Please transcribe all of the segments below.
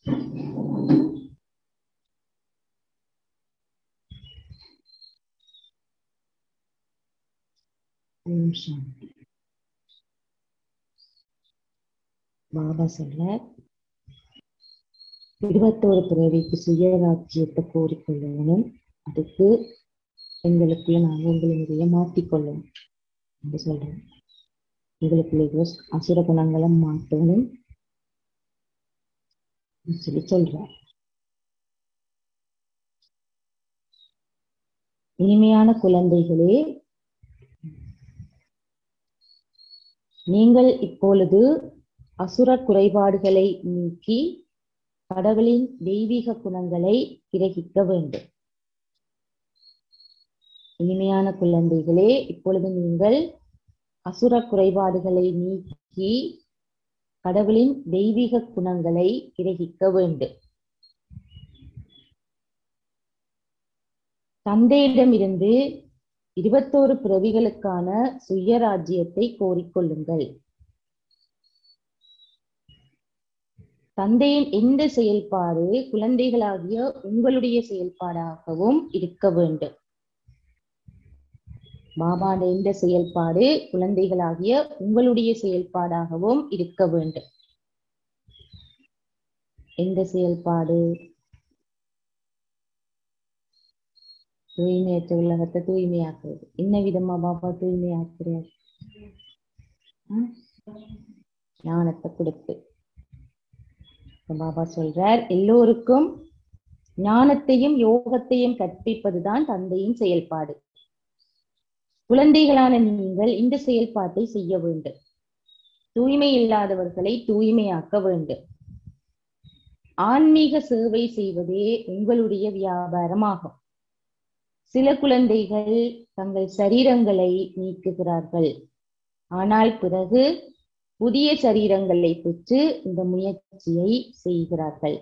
ஓம் சாந்தி பாபா சொல்ற இருபத்தோரு பிறவிக்கு சுயராஜ்யத்தை கோரிக்கொள்ளணும் அதுக்கு எங்களுக்குள்ள நாங்கள் எங்களை நிறைய மாற்றிக்கொள்ளணும் அப்படி சொல்றோம் எங்களுக்குள்ள அசுர குணங்களை மாற்றணும் சொல்லி சொல்றார் இனிமையான குழந்தைகளே நீங்கள் இப்பொழுது அசுர குறைபாடுகளை நீக்கி கடவுளின் தெய்வீக குணங்களை கிரகிக்க வேண்டும் இனிமையான குழந்தைகளே இப்பொழுது நீங்கள் அசுர குறைபாடுகளை நீக்கி கடவுளின் தெய்வீக குணங்களை கிரகிக்க வேண்டும் தந்தையிடமிருந்து இருபத்தோரு பிறவிகளுக்கான சுயராஜ்யத்தை கோரிக்கொள்ளுங்கள் தந்தையின் எந்த செயல்பாடு குழந்தைகளாகிய உங்களுடைய செயல்பாடாகவும் இருக்க வேண்டும் பாபாட எந்த செயல்பாடு குழந்தைகளாகிய உங்களுடைய செயல்பாடாகவும் இருக்க வேண்டும் எந்த செயல்பாடு தூய்மையற்ற உலகத்தை தூய்மையாக்குறது என்ன விதமா பாபா தூய்மையாக்குறார் ஞானத்தை கொடுத்து பாபா சொல்றார் எல்லோருக்கும் ஞானத்தையும் யோகத்தையும் கற்பிப்பதுதான் தந்தையின் செயல்பாடு குழந்தைகளான நீங்கள் இந்த செயல்பாட்டை செய்ய வேண்டும் தூய்மை இல்லாதவர்களை தூய்மையாக்க வேண்டும் ஆன்மீக சேவை செய்வதே உங்களுடைய வியாபாரமாகும் சில குழந்தைகள் தங்கள் சரீரங்களை நீக்குகிறார்கள் ஆனால் பிறகு புதிய சரீரங்களை பெற்று இந்த முயற்சியை செய்கிறார்கள்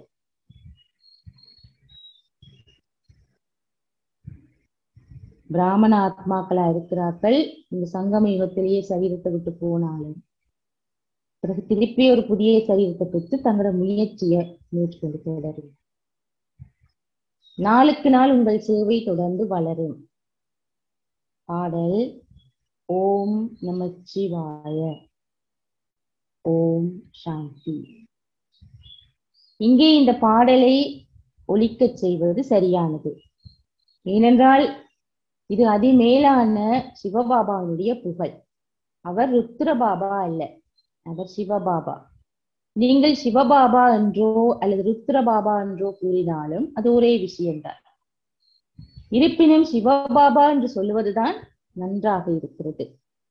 பிராமண ஆத்மாக்களா இருக்கிறார்கள் இந்த சங்கம யுகத்திலேயே சரீரத்தை விட்டு போனாலும் பிறகு திருப்பி ஒரு புதிய சரீரத்தை பெற்று தங்களோட முயற்சியை மேற்கொண்டு தொடரும் நாளுக்கு நாள் உங்கள் சேவை தொடர்ந்து வளரும் பாடல் ஓம் நமச்சிவாய ஓம் சாந்தி இங்கே இந்த பாடலை ஒலிக்கச் செய்வது சரியானது ஏனென்றால் இது அதிமேலான சிவபாபாவுடைய புகழ் அவர் ருத்ரபாபா அல்ல அவர் சிவபாபா நீங்கள் சிவபாபா என்றோ அல்லது ருத்ரபாபா என்றோ கூறினாலும் அது ஒரே விஷயம்தான் இருப்பினும் சிவபாபா என்று சொல்லுவதுதான் நன்றாக இருக்கிறது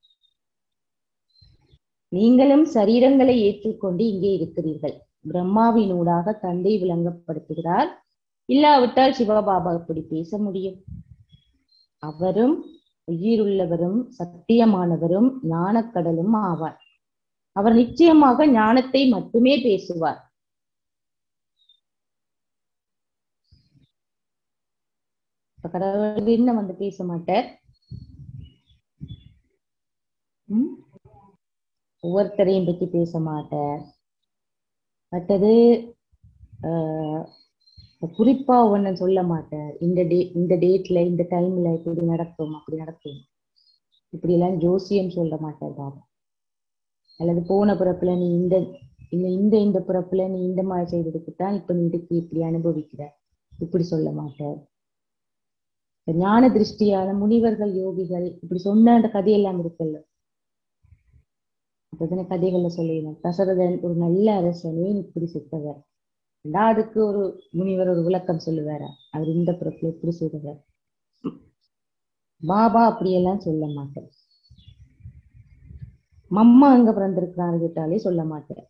நீங்களும் சரீரங்களை ஏற்றுக்கொண்டு இங்கே இருக்கிறீர்கள் பிரம்மாவினூடாக தந்தை விளங்கப்படுத்துகிறார் இல்லாவிட்டால் சிவபாபா எப்படி பேச முடியும் அவரும் உயிருள்ளவரும் சத்தியமானவரும் ஞானக்கடலும் ஆவார் அவர் நிச்சயமாக ஞானத்தை மட்டுமே பேசுவார் கடவுள் என்ன வந்து பேச மாட்டார் ஒவ்வொருத்தரையும் பற்றி பேச மாட்டார் மற்றது ஆஹ் குறிப்பா ஒன்னு சொல்ல மாட்டார் இந்த டே இந்த டேட்ல இந்த டைம்ல இப்படி நடக்கும் அப்படி நடக்கும் இப்படி எல்லாம் ஜோசியம் சொல்ல மாட்டார் பாபா அல்லது போன பிறப்புல நீ இந்த இந்த இந்த இந்த பிறப்புல நீ இந்த மாதிரி செய்ததுக்குத்தான் இப்ப நீ இதுக்கு இப்படி அனுபவிக்கிற இப்படி சொல்ல மாட்டார் ஞான திருஷ்டியான முனிவர்கள் யோகிகள் இப்படி சொன்ன அந்த கதையெல்லாம் இருக்குல்ல அப்பதானே கதைகள்ல சொல்லிடணும் தசரதன் ஒரு நல்ல அரசனே இப்படி செத்தவர் அதுக்கு ஒரு முனிவர் ஒரு விளக்கம் சொல்லுவார அவர் இந்த பிறப்புல இப்படி செய்தவர் பாபா அப்படியெல்லாம் சொல்ல மாட்டேன் மம்மா அங்க பிறந்திருக்கிறாரு கேட்டாலே சொல்ல மாட்டேன்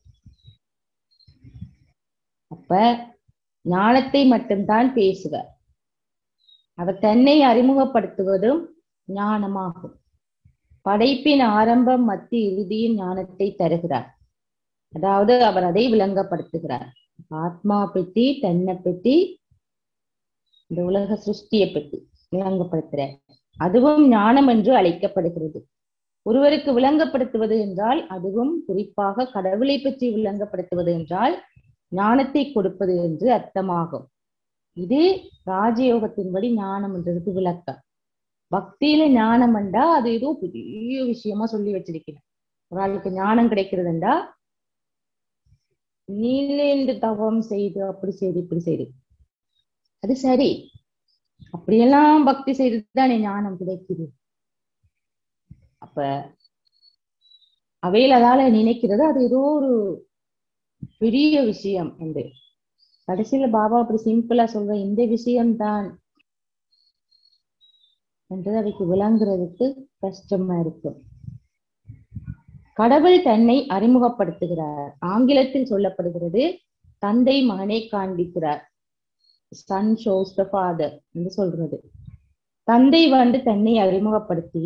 அப்ப ஞானத்தை மட்டும்தான் பேசுவார் அவர் தன்னை அறிமுகப்படுத்துவதும் ஞானமாகும் படைப்பின் ஆரம்பம் மத்திய இறுதியின் ஞானத்தை தருகிறார் அதாவது அவர் அதை விளங்கப்படுத்துகிறார் ஆத்மா பற்றி தன்னை பற்றி இந்த உலக சிருஷ்டியை பற்றி விளங்கப்படுத்துறார் அதுவும் ஞானம் என்று அழைக்கப்படுகிறது ஒருவருக்கு விளங்கப்படுத்துவது என்றால் அதுவும் குறிப்பாக கடவுளை பற்றி விளங்கப்படுத்துவது என்றால் ஞானத்தை கொடுப்பது என்று அர்த்தமாகும் இது ராஜயோகத்தின்படி ஞானம் என்றதுக்கு விளக்கம் பக்தியில ஞானம் என்றா அது ஏதோ பெரிய விஷயமா சொல்லி வச்சிருக்கிறேன் ஒரு ஆளுக்கு ஞானம் கிடைக்கிறதுண்டா நீலேந்து தவம் செய்து அப்படி செய்து இப்படி செய்து அது சரி அப்படியெல்லாம் பக்தி செய்துதானே ஞானம் கிடைக்குது அப்ப அவையில் அதால நினைக்கிறது அது ஏதோ ஒரு பெரிய விஷயம் என்று கடைசியில பாபா அப்படி சிம்பிளா சொல்ற இந்த விஷயம்தான் என்றது அவைக்கு விளங்குறதுக்கு கஷ்டமா இருக்கும் கடவுள் தன்னை அறிமுகப்படுத்துகிறார் ஆங்கிலத்தில் சொல்லப்படுகிறது தந்தை மகனை காண்பிக்கிறார் சன் ஷோஸ் த ஃபாதர் என்று சொல்றது தந்தை வந்து தன்னை அறிமுகப்படுத்தி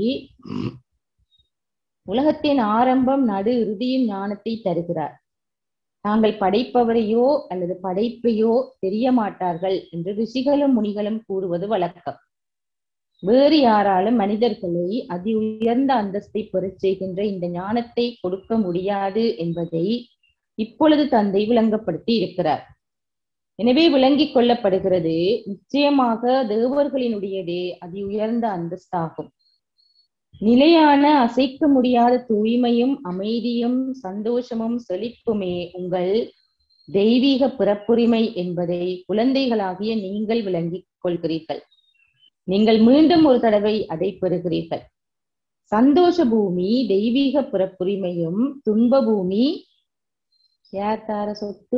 உலகத்தின் ஆரம்பம் நடு இறுதியின் ஞானத்தை தருகிறார் தாங்கள் படைப்பவரையோ அல்லது படைப்பையோ தெரிய மாட்டார்கள் என்று ரிஷிகளும் முனிகளும் கூறுவது வழக்கம் வேறு யாராலும் மனிதர்களை அதி உயர்ந்த அந்தஸ்தை பெறச் செய்கின்ற இந்த ஞானத்தை கொடுக்க முடியாது என்பதை இப்பொழுது தந்தை விளங்கப்படுத்தி இருக்கிறார் எனவே விளங்கிக் கொள்ளப்படுகிறது நிச்சயமாக தேவர்களினுடையதே அதி உயர்ந்த அந்தஸ்தாகும் நிலையான அசைக்க முடியாத தூய்மையும் அமைதியும் சந்தோஷமும் செழிப்புமே உங்கள் தெய்வீக பிறப்புரிமை என்பதை குழந்தைகளாகிய நீங்கள் விளங்கிக் கொள்கிறீர்கள் நீங்கள் மீண்டும் ஒரு தடவை அதை பெறுகிறீர்கள் சந்தோஷ பூமி தெய்வீக பிறப்புரிமையும் துன்ப பூமி யார் தார சொத்து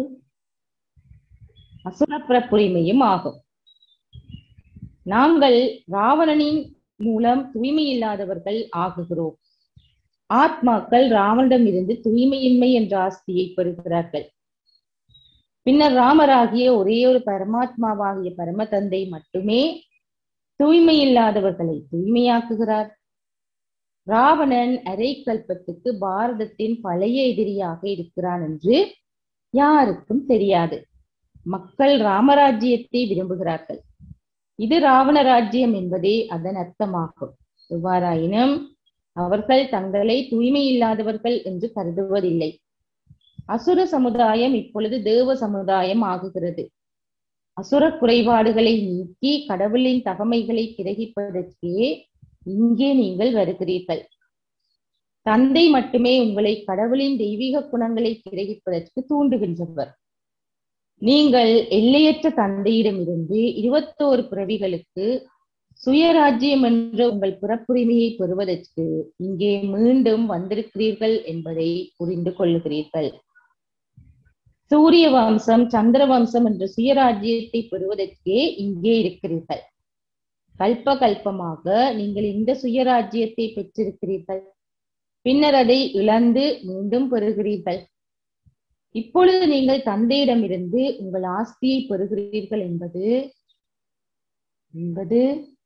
அசுர பிறப்புரிமையும் ஆகும் நாங்கள் ராவணனின் மூலம் தூய்மை இல்லாதவர்கள் ஆகுகிறோம் ஆத்மாக்கள் ராவனிடம் இருந்து தூய்மையின்மை என்ற ஆஸ்தியை பெறுகிறார்கள் பின்னர் ராமராகிய ஒரே ஒரு பரமாத்மாவாகிய பரம தந்தை மட்டுமே தூய்மை இல்லாதவர்களை தூய்மையாக்குகிறார் ராவணன் அரை கல்பத்துக்கு பாரதத்தின் பழைய எதிரியாக இருக்கிறான் என்று யாருக்கும் தெரியாது மக்கள் ராமராஜ்யத்தை விரும்புகிறார்கள் இது ராவண ராஜ்யம் என்பதே அதன் அர்த்தமாகும் எவ்வாறாயினும் அவர்கள் தங்களை தூய்மை இல்லாதவர்கள் என்று கருதுவதில்லை அசுர சமுதாயம் இப்பொழுது தேவ சமுதாயம் ஆகுகிறது அசுர குறைபாடுகளை நீக்கி கடவுளின் தகமைகளை கிரகிப்பதற்கே இங்கே நீங்கள் வருகிறீர்கள் தந்தை மட்டுமே உங்களை கடவுளின் தெய்வீக குணங்களை கிரகிப்பதற்கு தூண்டுகின்றவர் நீங்கள் எல்லையற்ற தந்தையிடமிருந்து இருபத்தோரு பிறவிகளுக்கு சுயராஜ்யம் என்ற உங்கள் பிறப்புரிமையை பெறுவதற்கு இங்கே மீண்டும் வந்திருக்கிறீர்கள் என்பதை புரிந்து கொள்ளுகிறீர்கள் சூரிய வம்சம் சந்திர வம்சம் என்ற சுயராஜ்யத்தை பெறுவதற்கே இங்கே இருக்கிறீர்கள் கல்ப கல்பமாக நீங்கள் இந்த சுயராஜ்யத்தை பெற்றிருக்கிறீர்கள் பின்னர் அதை இழந்து மீண்டும் பெறுகிறீர்கள் இப்பொழுது நீங்கள் தந்தையிடமிருந்து உங்கள் ஆஸ்தியை பெறுகிறீர்கள் என்பது என்பது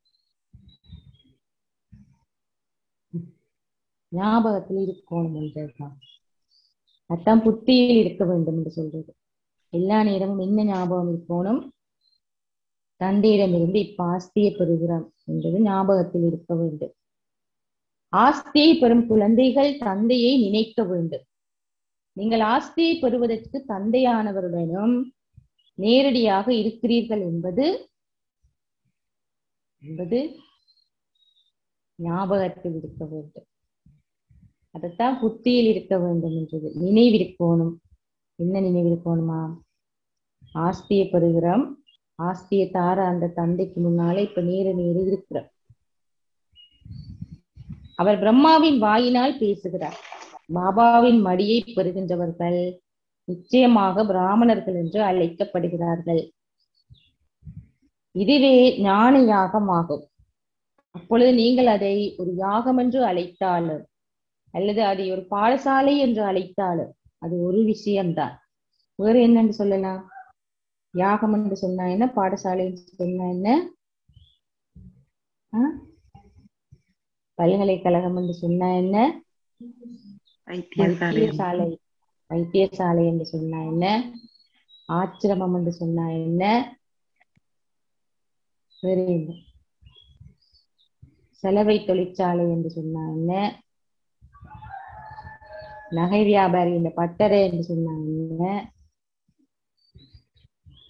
ஞாபகத்தில் இருக்கணும் என்றதுதான் அதான் புத்தியில் இருக்க வேண்டும் என்று சொல்றது எல்லா நேரமும் என்ன ஞாபகம் இருக்கணும் தந்தையிடமிருந்து இப்ப ஆஸ்தியை பெறுகிறோம் என்பது ஞாபகத்தில் இருக்க வேண்டும் ஆஸ்தியை பெறும் குழந்தைகள் தந்தையை நினைக்க வேண்டும் நீங்கள் ஆஸ்தியை பெறுவதற்கு தந்தையானவருடனும் நேரடியாக இருக்கிறீர்கள் என்பது என்பது ஞாபகத்தில் இருக்க வேண்டும் அதைத்தான் புத்தியில் இருக்க வேண்டும் என்றது நினைவிருக்கணும் என்ன நினைவிருக்கணுமா ஆஸ்தியை பெறுகிறோம் ஆஸ்தியை தார அந்த தந்தைக்கு முன்னாலே இப்ப நேர நேர இருக்கிறோம் அவர் பிரம்மாவின் வாயினால் பேசுகிறார் பாபாவின் மடியை பெறுகின்றவர்கள் நிச்சயமாக பிராமணர்கள் என்று அழைக்கப்படுகிறார்கள் இதுவே ஞான யாகம் ஆகும் அப்பொழுது நீங்கள் அதை ஒரு யாகம் என்று அழைத்தாலும் அல்லது அதை ஒரு பாடசாலை என்று அழைத்தாலும் அது ஒரு விஷயம்தான் வேறு என்னன்னு சொல்லலாம் யாகம் என்று சொன்னா என்ன பாடசாலை என்று சொன்னா என்ன பல்கலைக்கழகம் என்று சொன்னா என்ன வைத்தியசாலை வைத்தியசாலை என்று சொன்னா என்ன ஆச்சிரமம் என்று சொன்னா என்ன வேறு என்ன செலவை தொழிற்சாலை என்று சொன்னா என்ன நகை வியாபாரி இந்த பட்டறை என்று சொன்னா என்ன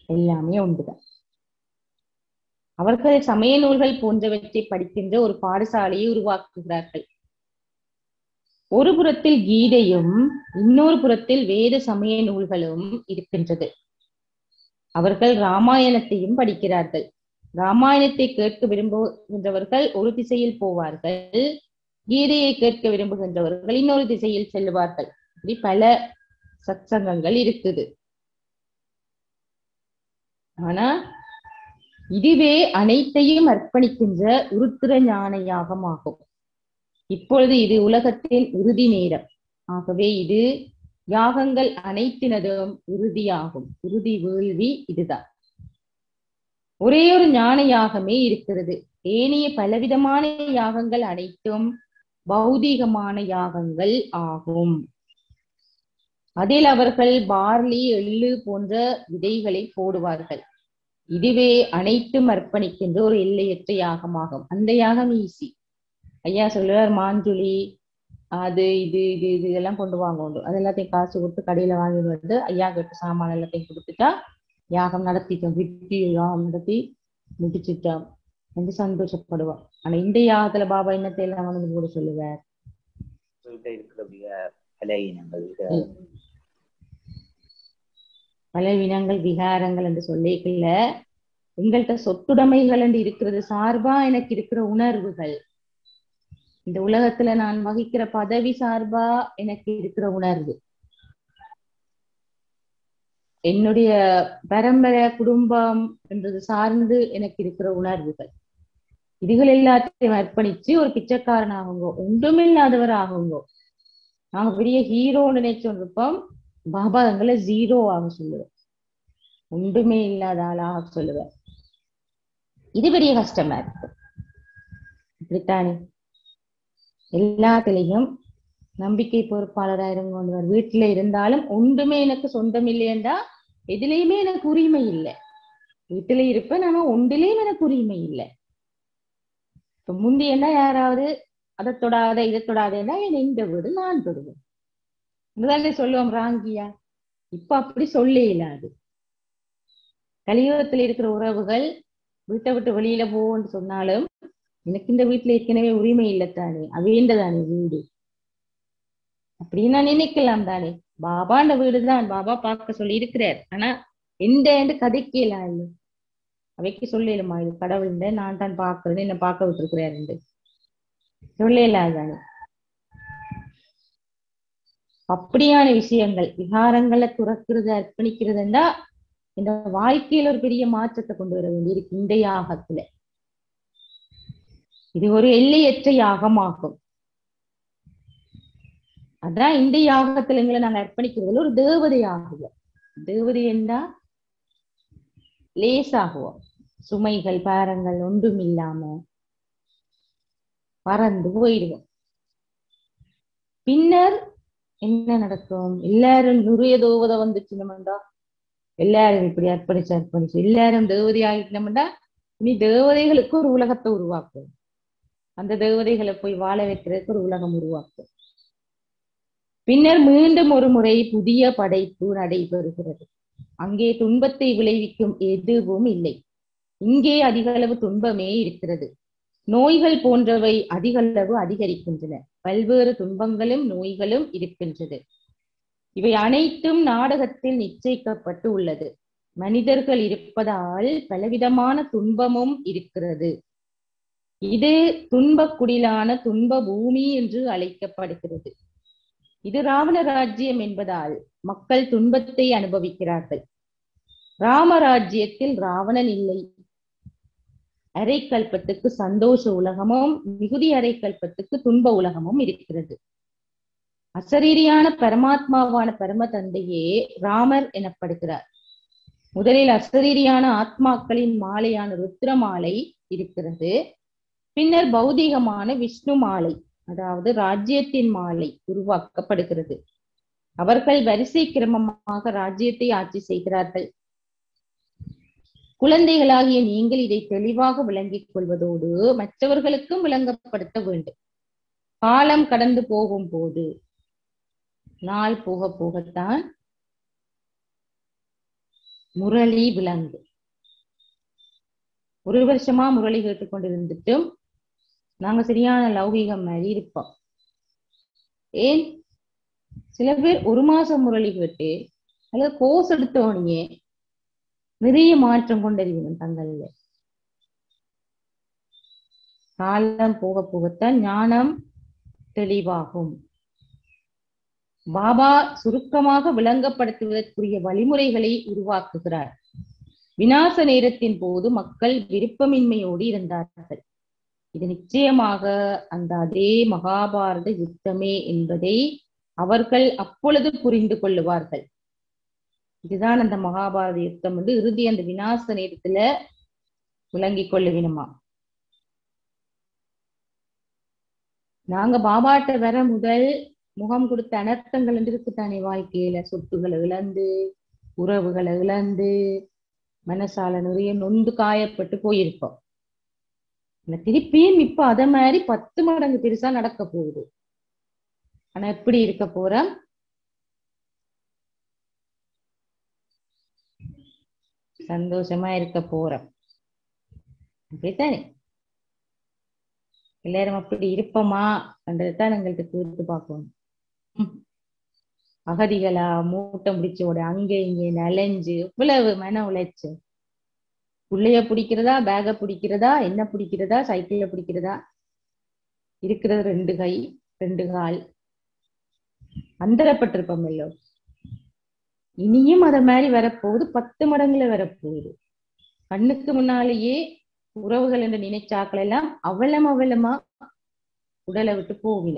எல்லாமே ஒன்றுதான் அவர்கள் சமய நூல்கள் போன்றவற்றை படிக்கின்ற ஒரு பாடசாலையை உருவாக்குகிறார்கள் ஒரு புறத்தில் கீதையும் இன்னொரு புறத்தில் வேத சமய நூல்களும் இருக்கின்றது அவர்கள் ராமாயணத்தையும் படிக்கிறார்கள் ராமாயணத்தை கேட்க விரும்புகின்றவர்கள் ஒரு திசையில் போவார்கள் கீதையை கேட்க விரும்புகின்றவர்கள் இன்னொரு திசையில் செல்வார்கள் இப்படி பல சத்சங்கங்கள் இருக்குது ஆனா இதுவே அனைத்தையும் அர்ப்பணிக்கின்ற உருத்திர ஞான யாகமாகும் இப்பொழுது இது உலகத்தின் இறுதி நேரம் ஆகவே இது யாகங்கள் அனைத்தினதும் இறுதியாகும் இறுதி வேள்வி இதுதான் ஒரே ஒரு ஞான யாகமே இருக்கிறது ஏனைய பலவிதமான யாகங்கள் அனைத்தும் பௌதீகமான யாகங்கள் ஆகும் அதில் அவர்கள் பார்லி எள்ளு போன்ற விதைகளை போடுவார்கள் இதுவே அனைத்தும் அர்ப்பணிக்கின்ற ஒரு எல்லையற்ற யாகமாகும் அந்த யாகம் ஈஸி ஐயா சொல்லுவார் மாஞ்சுளி அது இது இது இது இதெல்லாம் கொண்டு வாங்க உண்டு அது எல்லாத்தையும் காசு கொடுத்து கடையில வாங்கிட்டு வந்து ஐயா கிட்ட சாமான் எல்லாத்தையும் கொடுத்துட்டா யாகம் நடத்திட்டோம் விட்டி யாகம் நடத்தி முடிச்சிட்டோம் என்று சந்தோஷப்படுவான் ஆனா இந்த யாகத்துல பாபா என்னத்தை எல்லாம் வந்து கூட சொல்லுவார் இருக்கிற பலகீனங்கள் பலவீனங்கள் விகாரங்கள் என்று சொல்லிக்கல எங்கள்கிட்ட சொத்துடைமைகள் என்று இருக்கிறது சார்பா எனக்கு இருக்கிற உணர்வுகள் இந்த உலகத்துல நான் வகிக்கிற பதவி சார்பா எனக்கு இருக்கிற உணர்வு என்னுடைய பரம்பரை குடும்பம் என்றது சார்ந்து எனக்கு இருக்கிற உணர்வுகள் இதுகள் எல்லாத்தையும் அர்ப்பணிச்சு ஒரு பிச்சைக்காரன் ஆகுங்கோ ஒன்றுமில்லாதவர் ஆகுங்கோ நாங்க பெரிய ஹீரோ நினைச்சோம் பாபா எங்களை ஜீரோ ஆக சொல்லுவேன் ஒன்றுமே இல்லாத ஆளாக சொல்லுவேன் இது பெரிய கஷ்டமா இருக்கு இப்படித்தானே எல்லாத்துலயும் நம்பிக்கை பொறுப்பாளராக வீட்டுல இருந்தாலும் ஒன்றுமே எனக்கு சொந்தம் இல்லையண்டா எதுலையுமே எனக்கு உரிமை இல்லை வீட்டுல இருப்பேன் ஆனா ஒன்றிலையும் எனக்கு உரிமை இல்லை இப்ப முந்தி என்ன யாராவது அதை தொடாத இதை தொடாதேன்னா என் இந்த வீடு நான் தொடுவேன் இதுதானே சொல்லுவோம் ராங்கியா இப்ப அப்படி சொல்ல இல்லாது கலியுகத்துல இருக்கிற உறவுகள் வீட்டை விட்டு வெளியில போன்னு சொன்னாலும் எனக்கு இந்த வீட்டுல ஏற்கனவே உரிமை இல்லைத்தானே அவேண்டதானே வீடு அப்படின்னு நான் நினைக்கலாம் தானே பாபாண்ட வீடுதான் பாபா பார்க்க சொல்லி இருக்கிறார் ஆனா எந்த என்று கதைக்கலாம் இல்லை அவைக்கு சொல்லலுமா இது கடவுள் நான் தான் பாக்குறேன் என்ன பார்க்க விட்டுருக்கிறாரு சொல்லலாம் தானே அப்படியான விஷயங்கள் விகாரங்களை துறக்கிறது அர்ப்பணிக்கிறதுண்டா இந்த வாழ்க்கையில ஒரு பெரிய மாற்றத்தை கொண்டு வர வேண்டியிருக்கு இந்த யாகத்துல இது ஒரு எல்லையற்ற யாகமாகும் அதான் இந்த யாகத்துல எங்களை நாங்க அர்ப்பணிக்கிறதுல ஒரு தேவதை ஆகுவோம் தேவதை என்றா லேசாகுவோம் சுமைகள் பாரங்கள் ஒன்றும் இல்லாம பறந்து போயிடுவோம் பின்னர் என்ன நடக்கும் எல்லாரும் நுரைய தோவதை வந்துச்சுனோம்டா எல்லாரும் இப்படி அர்ப்பணிச்சு அர்ப்பணிச்சு எல்லாரும் தேவதை ஆகிட்டோம்டா இனி தேவதைகளுக்கு ஒரு உலகத்தை உருவாக்கும் அந்த தேவதைகளை போய் வாழ வைக்கிறதுக்கு ஒரு உலகம் உருவாக்கும் பின்னர் மீண்டும் ஒரு முறை புதிய படைப்பு நடைபெறுகிறது அங்கே துன்பத்தை விளைவிக்கும் எதுவும் இல்லை இங்கே அதிக அளவு துன்பமே இருக்கிறது நோய்கள் போன்றவை அதிக அளவு அதிகரிக்கின்றன பல்வேறு துன்பங்களும் நோய்களும் இருக்கின்றது இவை அனைத்தும் நாடகத்தில் நிச்சயிக்கப்பட்டு உள்ளது மனிதர்கள் இருப்பதால் பலவிதமான துன்பமும் இருக்கிறது இது துன்பக் குடிலான துன்ப பூமி என்று அழைக்கப்படுகிறது இது ராவண ராஜ்யம் என்பதால் மக்கள் துன்பத்தை அனுபவிக்கிறார்கள் ராமராஜ்யத்தில் ராவணன் இல்லை அரைக்கல்பத்துக்கு சந்தோஷ உலகமும் மிகுதி அரைக்கல்பத்துக்கு துன்ப உலகமும் இருக்கிறது அசரீரியான பரமாத்மாவான பரம தந்தையே ராமர் எனப்படுகிறார் முதலில் அசரீரியான ஆத்மாக்களின் மாலையான ருத்ர மாலை இருக்கிறது பின்னர் பௌதிகமான விஷ்ணு மாலை அதாவது ராஜ்யத்தின் மாலை உருவாக்கப்படுகிறது அவர்கள் வரிசை கிரமமாக ராஜ்யத்தை ஆட்சி செய்கிறார்கள் குழந்தைகளாகிய நீங்கள் இதை தெளிவாக விளங்கிக் கொள்வதோடு மற்றவர்களுக்கும் விளங்கப்படுத்த வேண்டும் காலம் கடந்து போகும் போது நாள் போக போகத்தான் முரளி விலங்கு ஒரு வருஷமா முரளி கேட்டுக்கொண்டிருந்துட்டும் நாங்க சரியான லௌகீகம் மாதிரி இருப்போம் ஏன் சில பேர் ஒரு மாசம் முரளி கேட்டு அல்லது கோர்ஸ் எடுத்தோடனே நிறைய மாற்றம் கொண்டறிவிடும் தங்கள்ல காலம் போக போகத்தான் ஞானம் தெளிவாகும் பாபா சுருக்கமாக விளங்கப்படுத்துவதற்குரிய வழிமுறைகளை உருவாக்குகிறார் விநாச நேரத்தின் போது மக்கள் விருப்பமின்மையோடு இருந்தார்கள் இது நிச்சயமாக அந்த அதே மகாபாரத யுத்தமே என்பதை அவர்கள் அப்பொழுது புரிந்து கொள்ளுவார்கள் இதுதான் அந்த மகாபாரத யுத்தம் வந்து இறுதி அந்த விநாச நேரத்துல விளங்கிக் கொள்ளுவினுமா நாங்க பாபாட்ட வர முதல் முகம் கொடுத்த அனர்த்தங்கள் என்று இருக்குத்தானே வாழ்க்கையில சொத்துக்களை இழந்து உறவுகளை இழந்து மனசால நிறைய நொந்து காயப்பட்டு போயிருப்போம் ஆனா திருப்பியும் இப்ப அத மாதிரி பத்து மடங்கு பெருசா நடக்க போகுது ஆனா எப்படி இருக்க போறோம் சந்தோஷமா இருக்க போறோம் அப்படித்தானே எல்லாரும் அப்படி இருப்போமா என்றதான் எங்கள்கிட்ட கேட்டு பார்க்கணும் ம். அகதிகளா மூட்டை முடிச்சோட அங்க இங்க நலைஞ்சு இவ்வளவு மன உளைச்சல் புள்ளைய பிடிக்கிறதா பேக பிடிக்கிறதா என்ன பிடிக்கிறதா சைக்கிள்ல பிடிக்கிறதா இருக்கிறது ரெண்டு கை ரெண்டு கால் அந்தரப்பட்டிருப்போம் இல்லோ இனியும் அத மாதிரி வரப்போகுது பத்து மடங்குல வரப்போகுது கண்ணுக்கு முன்னாலேயே உறவுகள் என்று நினைச்சாக்கள் எல்லாம் அவலம் அவலமா உடலை விட்டு போவின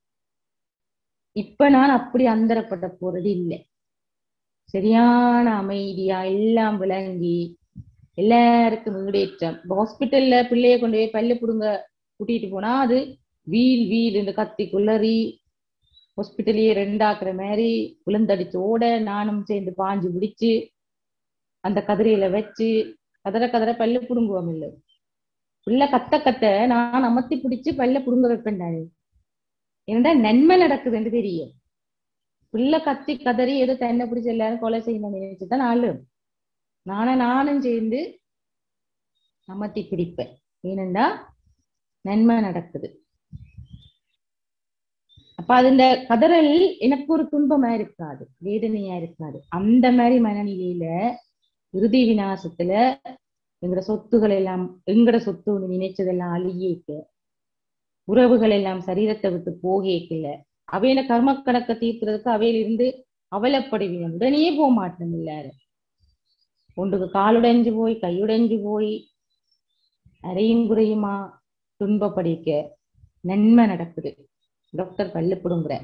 இப்ப நான் அப்படி அந்தரப்பட போறது இல்லை சரியான அமைதியா எல்லாம் விளங்கி எல்லாருக்கும் ஈடேற்றம் ஹாஸ்பிட்டல்ல பிள்ளைய கொண்டு போய் பல்லு புடுங்க கூட்டிட்டு போனா அது வீல் வீல் இந்த கத்தி குள்ளறி ஹாஸ்பிட்டலையே ரெண்டாக்குற மாதிரி விழுந்தடிச்சு ஓட நானும் சேர்ந்து பாஞ்சு பிடிச்சு அந்த கதிரையில வச்சு கதற கதற பல்ல புடுங்குவோம் இல்ல பிள்ளை கத்த கத்த நான் அமர்த்தி பிடிச்சு பல்ல புடுங்க வைப்பேன் நானு என்னடா நன்மை நடக்குதுன்னு தெரியும் பிள்ளை கத்தி கதறி ஏதோ தென்னை பிடிச்சு எல்லாரும் கொலை செய்யணும்னு நினைச்சுதான் நாலு நானும் நானும் சேர்ந்து அமர்த்தி பிடிப்பேன் ஏனென்றா நன்மை நடக்குது அப்ப அது இந்த கதறல் எனக்கு ஒரு துன்பமா இருக்காது வேதனையா இருக்காது அந்த மாதிரி மனநிலையில இறுதி விநாசத்துல எங்கட சொத்துகள் எல்லாம் எங்கட சொத்து ஒண்ணு நினைச்சதெல்லாம் அழியேக்க உறவுகள் எல்லாம் சரீரத்தை விட்டு போகேக்கல அவையில கர்ம கணக்க தீர்க்கிறதுக்கு அவையில இருந்து அவலப்படுவீங்க உடனே போக மாட்டோம் எல்லாரும் ஒன்றுக்கு காலுடைஞ்சு போய் கையுடைஞ்சு போய் அரையும் குறையுமா துன்பப்படிக்க நன்மை நடக்குது டாக்டர் பல்லு புடுங்குற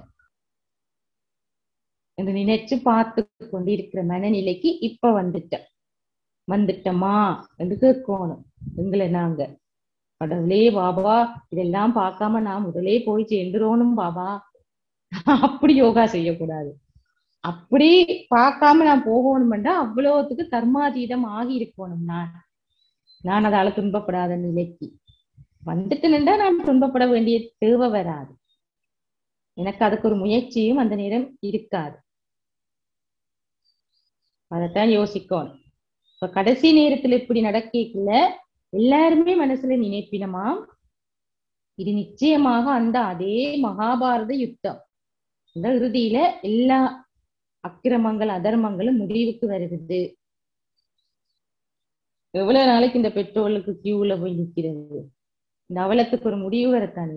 என்று நினைச்சு பார்த்து கொண்டிருக்கிற மனநிலைக்கு இப்ப வந்துட்டேன் வந்துட்டோமா என்று கேட்கணும் எங்களை நாங்க கடவுளே பாபா இதெல்லாம் பார்க்காம நான் முதலே போய் சேர்ந்துரோனும் பாபா அப்படி யோகா செய்யக்கூடாது அப்படி பார்க்காம நான் போகணும்னா அவ்வளவுத்துக்கு கர்மாதீதம் ஆகி இருக்கணும் நான் நான் அதால துன்பப்படாத நிலைக்கு வந்துட்டு நின்றா நான் துன்பப்பட வேண்டிய தேவை வராது எனக்கு அதுக்கு ஒரு முயற்சியும் அந்த நேரம் இருக்காது அதைத்தான் யோசிக்கணும் இப்ப கடைசி நேரத்துல இப்படி நடக்கல எல்லாருமே மனசுல நினைப்பினமா இது நிச்சயமாக அந்த அதே மகாபாரத யுத்தம் இந்த இறுதியில எல்லா அக்கிரமங்கள் அதர்மங்களும் முடிவுக்கு வருகிறது எவ்வளவு நாளைக்கு இந்த பெட்ரோலுக்கு கியூல போய் நிக்கிறது இந்த அவலத்துக்கு ஒரு முடிவு வரத்தானே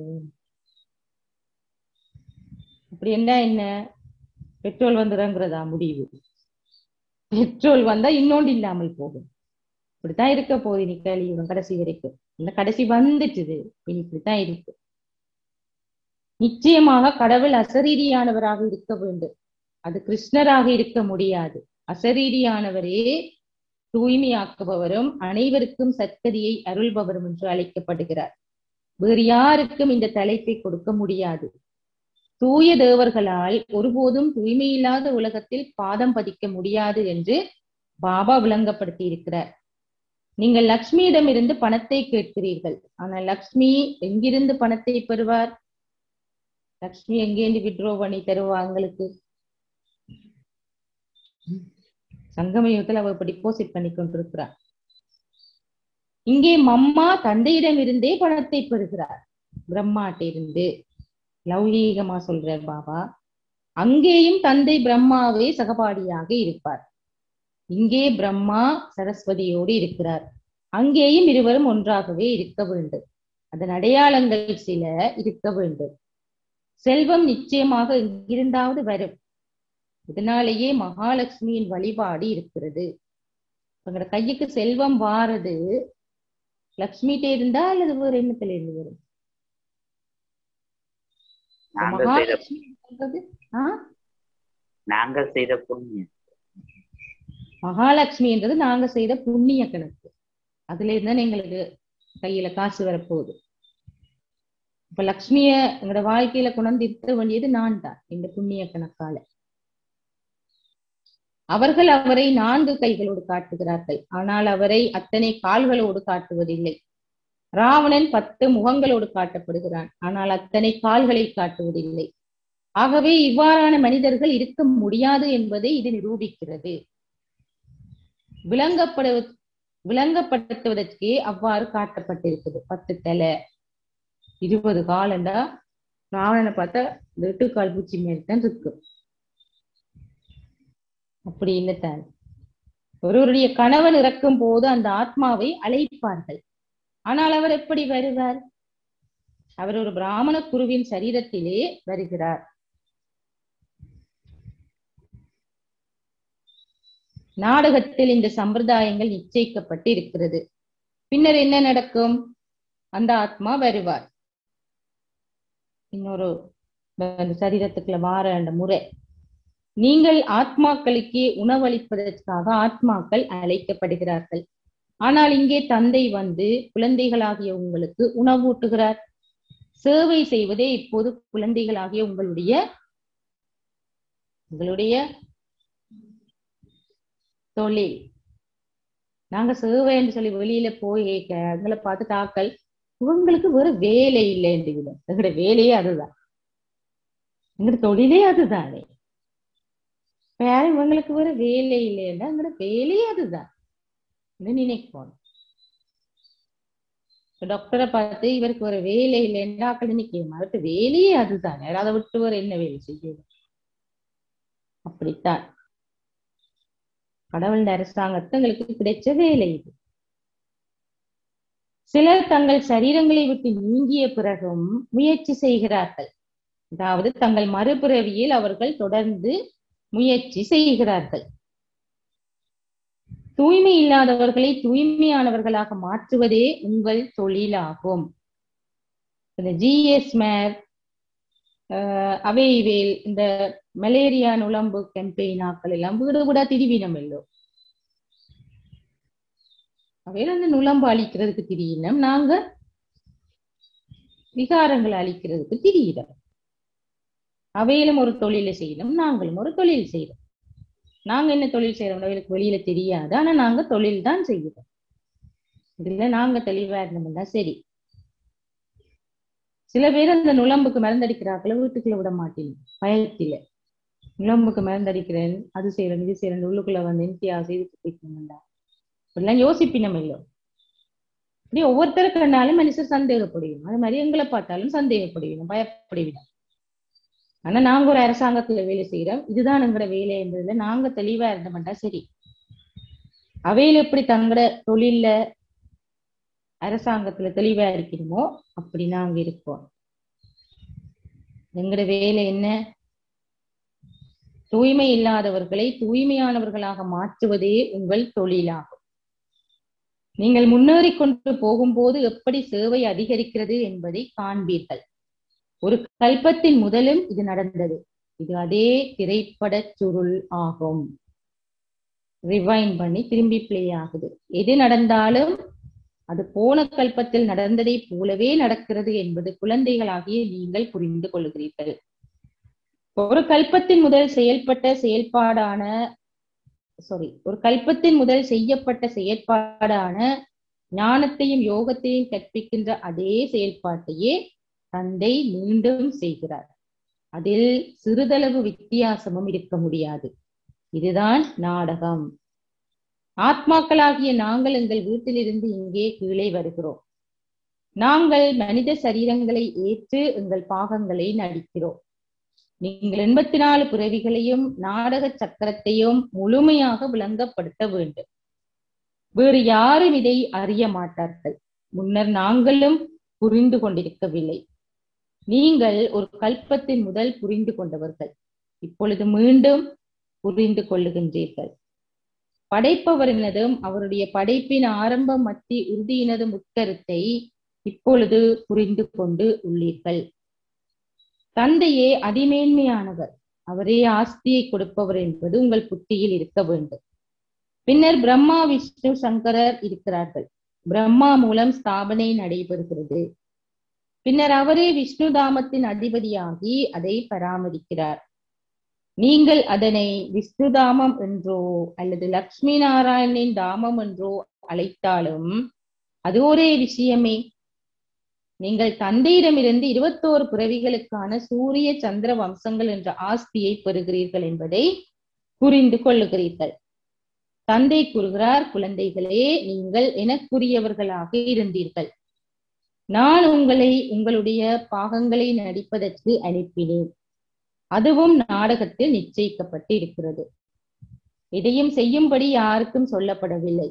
அப்படி என்ன என்ன பெட்ரோல் வந்துடுங்கிறதா முடிவு பெட்ரோல் வந்தா இன்னொன்று இல்லாமல் போகும் இப்படித்தான் இருக்க போகுது நீ கலியுகம் கடைசி வரைக்கும் இந்த கடைசி வந்துட்டுது இனி இப்படித்தான் இருக்கு நிச்சயமாக கடவுள் அசரீரியானவராக இருக்க வேண்டும் அது கிருஷ்ணராக இருக்க முடியாது அசரீரியானவரே தூய்மையாக்குபவரும் அனைவருக்கும் சத்கதியை அருள்பவரும் என்று அழைக்கப்படுகிறார் வேறு யாருக்கும் இந்த தலைப்பை கொடுக்க முடியாது தூய தேவர்களால் ஒருபோதும் தூய்மையில்லாத உலகத்தில் பாதம் பதிக்க முடியாது என்று பாபா விளங்கப்படுத்தி இருக்கிறார் நீங்கள் லக்ஷ்மியிடம் இருந்து பணத்தை கேட்கிறீர்கள் ஆனால் லக்ஷ்மி எங்கிருந்து பணத்தை பெறுவார் லக்ஷ்மி எங்கேருந்து விட்ரோ பண்ணி தருவா உங்களுக்கு சங்கமயுகத்தில் அவ இப்ப டிபாசிட் பண்ணி கொண்டிருக்கிறார் இங்கே மம்மா தந்தையிடமிருந்தே பணத்தை பெறுகிறார் பிரம்மாட்டிருந்து லௌகீகமா சொல்ற பாபா அங்கேயும் தந்தை பிரம்மாவே சகபாடியாக இருப்பார் இங்கே பிரம்மா சரஸ்வதியோடு இருக்கிறார் அங்கேயும் இருவரும் ஒன்றாகவே இருக்க வேண்டும் அதன் அடையாளங்கள் சில இருக்க வேண்டும் செல்வம் நிச்சயமாக எங்கிருந்தாவது வரும் இதனாலேயே மகாலட்சுமியின் வழிபாடு இருக்கிறது உங்களோட கையுக்கு செல்வம் வாரது லக்ஷ்மிகிட்ட இருந்தா அல்லது வேற எண்ணத்துல இருந்து வரும் நாங்கள் செய்த மகாலட்சுமி சொல்றது ஆஹ் நாங்கள் செய்த புண்ணியம் மகாலட்சுமி என்றது நாங்க செய்த புண்ணிய கணக்கு அதுல இருந்தா எங்களுக்கு கையில காசு வரப்போகுது இப்ப லக்ஷ்மிய எங்களோட வாழ்க்கையில கொண்டு இருத்த வேண்டியது நான் தான் இந்த புண்ணிய கணக்கால அவர்கள் அவரை நான்கு கைகளோடு காட்டுகிறார்கள் ஆனால் அவரை அத்தனை கால்களோடு காட்டுவதில்லை ராவணன் பத்து முகங்களோடு காட்டப்படுகிறான் ஆனால் அத்தனை கால்களை காட்டுவதில்லை ஆகவே இவ்வாறான மனிதர்கள் இருக்க முடியாது என்பதை இது நிரூபிக்கிறது விளங்கப்படு விளங்கப்படுத்துவதற்கே அவ்வாறு காட்டப்பட்டிருக்குது பத்து தலை இருபது காலண்டா ராவணனை பார்த்தா இந்த எட்டு கால் பூச்சி மாதிரி தான் இருக்கு அப்படி இல்லைத்தான் ஒருவருடைய கணவன் இறக்கும் போது அந்த ஆத்மாவை அழைப்பார்கள் ஆனால் அவர் எப்படி வருவார் அவர் ஒரு பிராமண குருவின் சரீரத்திலே வருகிறார் நாடகத்தில் இந்த சம்பிரதாயங்கள் நிச்சயிக்கப்பட்டு இருக்கிறது பின்னர் என்ன நடக்கும் அந்த ஆத்மா வருவார் இன்னொரு அந்த சரீரத்துக்குள்ள மாற அந்த முறை நீங்கள் ஆத்மாக்களுக்கே உணவளிப்பதற்காக ஆத்மாக்கள் அழைக்கப்படுகிறார்கள் ஆனால் இங்கே தந்தை வந்து குழந்தைகளாகிய உங்களுக்கு உணவூட்டுகிறார் சேவை செய்வதே இப்போது குழந்தைகளாகிய உங்களுடைய உங்களுடைய தொழில் நாங்க சேவைன்னு சொல்லி வெளியில போய் எங்களை பார்த்து தாக்கல் இவங்களுக்கு வேற வேலை இல்லைன்னு எங்களோட வேலையே அதுதான் எங்களோட தொழிலே அதுதானே வேற இவங்களுக்கு வேற வேலை இல்லைன்னா எங்களோட வேலையே அதுதான் நினைப்போம் டாக்டரை பார்த்து இவருக்கு ஒரு வேலை இல்லைன்னா ஆக்கள் நினைக்கணும் அவருக்கு வேலையே அதுதானே அதை விட்டு வேற என்ன வேலை செய்யும் அப்படித்தான் கடவுள் அரசாங்கத்தை எங்களுக்கு கிடைச்ச வேலை இது சிலர் தங்கள் சரீரங்களை விட்டு நீங்கிய பிறகும் முயற்சி செய்கிறார்கள் அதாவது தங்கள் மறுபிறவியில் அவர்கள் தொடர்ந்து முயற்சி செய்கிறார்கள் தூய்மை இல்லாதவர்களை தூய்மையானவர்களாக மாற்றுவதே உங்கள் தொழிலாகும் இந்த ஜிஎஸ் மேர் அவைவேல் இந்த மலேரியா நுழம்பு கேம்பெயினாக்கள் எல்லாம் வீடு வீடா திரிவினம் எல்லோ அவையில அந்த நுழம்பு அழிக்கிறதுக்கு திரியினம் நாங்க விகாரங்களை அழிக்கிறதுக்கு திரியிடம் அவையிலும் ஒரு தொழிலை செய்யணும் நாங்களும் ஒரு தொழில் செய்யறோம் நாங்க என்ன தொழில் செய்யறோம் அவைகளுக்கு வெளியில தெரியாது ஆனா நாங்க தொழில் தான் செய்யறோம் இதுல நாங்க தெளிவா இருந்தோம்னா சரி சில பேர் அந்த நுழம்புக்கு மருந்தடிக்கிறாக்களை வீட்டுக்குள்ள விட மாட்டேன் பயத்தில நுழம்புக்கு மருந்தடிக்கிறேன் அது செய்யறேன் இது செய்யறேன் உள்ளுக்குள்ள வந்து இந்தியா செய்து போய்க்கணும்டா இப்படிலாம் யோசிப்பினம் இல்லை இப்படி ஒவ்வொருத்தருக்குனாலும் மனுஷர் சந்தேகப்படுவோம் அது மாதிரி எங்களை பார்த்தாலும் சந்தேகப்படுவோம் பயப்படுவிடும் ஆனா நாங்க ஒரு அரசாங்கத்துல வேலை செய்யறோம் இதுதான் எங்களோட வேலை என்பதுல நாங்க தெளிவா இருந்தோம்டா சரி அவையில எப்படி தங்களோட தொழில்ல அரசாங்கத்துல தெளிவா இருக்கணுமோ அப்படி நாங்க இருப்போம் எங்களோட வேலை என்ன தூய்மை இல்லாதவர்களை தூய்மையானவர்களாக மாற்றுவதே உங்கள் தொழிலாகும் நீங்கள் முன்னேறி கொண்டு போகும்போது எப்படி சேவை அதிகரிக்கிறது என்பதை காண்பீர்கள் ஒரு கல்பத்தின் முதலும் இது நடந்தது இது அதே திரைப்பட சுருள் ஆகும் ரிவைன் பண்ணி திரும்பி பிளே ஆகுது எது நடந்தாலும் அது போன கல்பத்தில் நடந்ததை போலவே நடக்கிறது என்பது குழந்தைகளாகிய நீங்கள் புரிந்து கொள்கிறீர்கள் ஒரு கல்பத்தின் முதல் செயல்பட்ட செயல்பாடான சாரி ஒரு கல்பத்தின் முதல் செய்யப்பட்ட செயற்பாடான ஞானத்தையும் யோகத்தையும் கற்பிக்கின்ற அதே செயல்பாட்டையே தந்தை மீண்டும் செய்கிறார் அதில் சிறிதளவு வித்தியாசமும் இருக்க முடியாது இதுதான் நாடகம் ஆத்மாக்களாகிய நாங்கள் எங்கள் வீட்டிலிருந்து இங்கே கீழே வருகிறோம் நாங்கள் மனித சரீரங்களை ஏற்று எங்கள் பாகங்களை நடிக்கிறோம் நீங்கள் எண்பத்தி நாலு பிறவிகளையும் நாடக சக்கரத்தையும் முழுமையாக விளங்கப்படுத்த வேண்டும் வேறு யாரும் இதை அறிய மாட்டார்கள் முன்னர் நாங்களும் புரிந்து கொண்டிருக்கவில்லை நீங்கள் ஒரு கல்பத்தின் முதல் புரிந்து கொண்டவர்கள் இப்பொழுது மீண்டும் புரிந்து கொள்ளுகின்றீர்கள் படைப்பவரினதும் அவருடைய படைப்பின் ஆரம்ப மத்தி உறுதியினதும் உட்கருத்தை இப்பொழுது புரிந்து கொண்டு உள்ளீர்கள் தந்தையே அதிமேன்மையானவர் அவரே ஆஸ்தியை கொடுப்பவர் என்பது உங்கள் புத்தியில் இருக்க வேண்டும் பின்னர் பிரம்மா விஷ்ணு சங்கரர் இருக்கிறார்கள் பிரம்மா மூலம் ஸ்தாபனை நடைபெறுகிறது பின்னர் அவரே விஷ்ணு தாமத்தின் அதிபதியாகி அதை பராமரிக்கிறார் நீங்கள் அதனை விஷ்ணு தாமம் என்றோ அல்லது லக்ஷ்மி நாராயணனின் தாமம் என்றோ அழைத்தாலும் அது ஒரே விஷயமே நீங்கள் தந்தையிடமிருந்து இருபத்தோரு பிறவிகளுக்கான சூரிய சந்திர வம்சங்கள் என்ற ஆஸ்தியை பெறுகிறீர்கள் என்பதை புரிந்து கொள்ளுகிறீர்கள் தந்தை கூறுகிறார் குழந்தைகளே நீங்கள் எனக்குரியவர்களாக இருந்தீர்கள் நான் உங்களை உங்களுடைய பாகங்களை நடிப்பதற்கு அனுப்பினேன் அதுவும் நாடகத்தில் நிச்சயிக்கப்பட்டு இருக்கிறது இதையும் செய்யும்படி யாருக்கும் சொல்லப்படவில்லை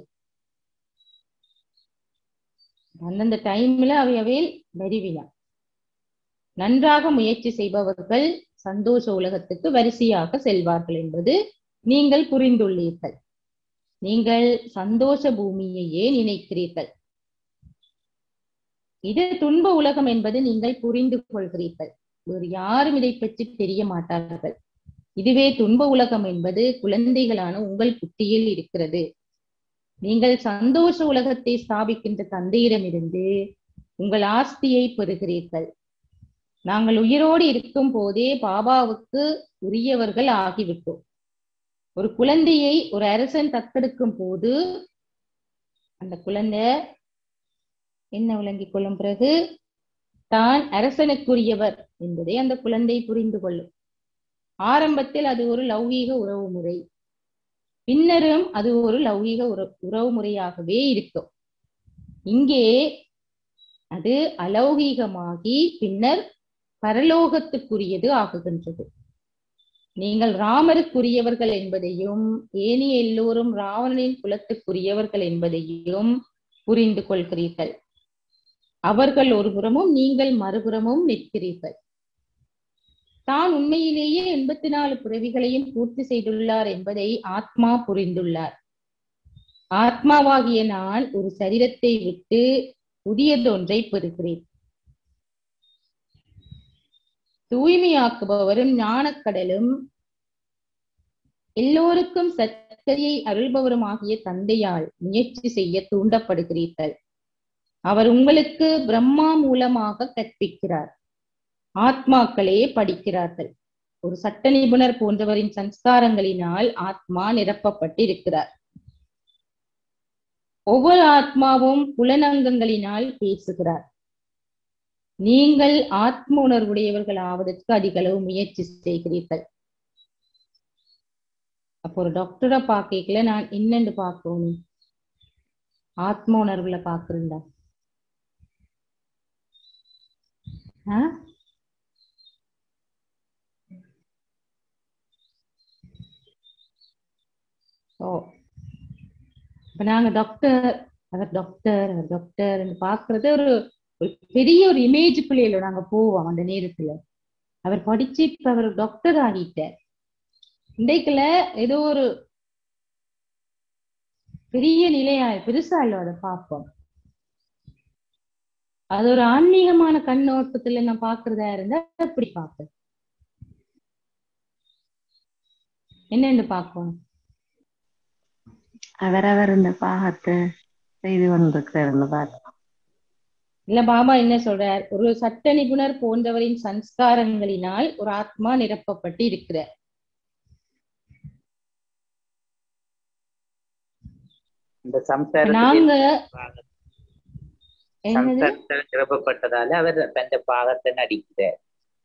அந்தந்த டைம்ல அவையவையில் வருவினா நன்றாக முயற்சி செய்பவர்கள் சந்தோஷ உலகத்துக்கு வரிசையாக செல்வார்கள் என்பது நீங்கள் புரிந்துள்ளீர்கள் நீங்கள் சந்தோஷ பூமியையே நினைக்கிறீர்கள் இது துன்ப உலகம் என்பது நீங்கள் புரிந்து கொள்கிறீர்கள் வேறு யாரும் இதை பற்றி தெரிய மாட்டார்கள் இதுவே துன்ப உலகம் என்பது குழந்தைகளான உங்கள் புத்தியில் இருக்கிறது நீங்கள் சந்தோஷ உலகத்தை ஸ்தாபிக்கின்ற தந்தையிடமிருந்து உங்கள் ஆஸ்தியை பெறுகிறீர்கள் நாங்கள் உயிரோடு இருக்கும் போதே பாபாவுக்கு உரியவர்கள் ஆகிவிட்டோம் ஒரு குழந்தையை ஒரு அரசன் தத்தெடுக்கும் போது அந்த குழந்தை என்ன விளங்கிக் கொள்ளும் பிறகு தான் அரசனுக்குரியவர் என்பதை அந்த குழந்தை புரிந்து கொள்ளும் ஆரம்பத்தில் அது ஒரு லௌகீக உறவு முறை பின்னரும் அது ஒரு லௌகீக உறவு முறையாகவே இருக்கும் இங்கே அது அலௌகீகமாகி பின்னர் பரலோகத்துக்குரியது ஆகுகின்றது நீங்கள் ராமருக்குரியவர்கள் என்பதையும் ஏனைய எல்லோரும் ராவணனின் குலத்துக்குரியவர்கள் என்பதையும் புரிந்து கொள்கிறீர்கள் அவர்கள் ஒரு புறமும் நீங்கள் மறுபுறமும் நிற்கிறீர்கள் தான் உண்மையிலேயே எண்பத்தி நாலு பிறவிகளையும் பூர்த்தி செய்துள்ளார் என்பதை ஆத்மா புரிந்துள்ளார் ஆத்மாவாகிய நான் ஒரு சரீரத்தை விட்டு புதியதொன்றை பெறுகிறேன் தூய்மையாக்குபவரும் ஞானக்கடலும் எல்லோருக்கும் சச்சரியை அருள்பவருமாகிய தந்தையால் முயற்சி செய்ய தூண்டப்படுகிறீர்கள் அவர் உங்களுக்கு பிரம்மா மூலமாக கற்பிக்கிறார் ஆத்மாக்களே படிக்கிறார்கள் ஒரு சட்ட நிபுணர் போன்றவரின் சன்ஸ்காரங்களினால் ஆத்மா நிரப்பப்பட்டிருக்கிறார் ஒவ்வொரு ஆத்மாவும் புலனங்கங்களினால் பேசுகிறார் நீங்கள் ஆத்ம உணர்வுடையவர்கள் ஆவதற்கு அதிக அளவு முயற்சி செய்கிறீர்கள் அப்போ ஒரு டாக்டரை பார்க்கல நான் என்னன்னு பார்க்கணும் ஆத்ம உணர்வுல பாக்குறேன்டா ஓ இப்ப நாங்க டாக்டர் அவர் டாக்டர் அவர் டாக்டர் பாக்குறது ஒரு ஒரு பெரிய ஒரு இமேஜுக்குள்ளே நாங்க போவோம் அந்த நேரத்துல அவர் படிச்சு இப்ப அவர் டாக்டர் ஆகிட்டார் இன்றைக்குல ஏதோ ஒரு பெரிய நிலையா பெருசா இல்ல அதை பார்ப்போம் அது ஒரு ஆன்மீகமான கண்ணோட்டத்துல நான் பாக்குறதா இருந்தா எப்படி பார்ப்பேன் என்னன்னு பார்ப்போம் அவரவர் இந்த பாகத்தை செய்து கொண்டிருக்கிறார் பார்க்கலாம் இல்ல பாபா என்ன சொல்றார் ஒரு சட்ட நிபுணர் போன்றவரின் சன்ஸ்காரங்களினால் ஒரு ஆத்மா நிரப்பப்பட்டு இருக்கிறார் இந்த சம்சாரத்தில் நாங்க என்னது சம்சாரத்தில் நிரப்பப்பட்டதால அவர் தந்த பாகத்தை நடிக்கிறார்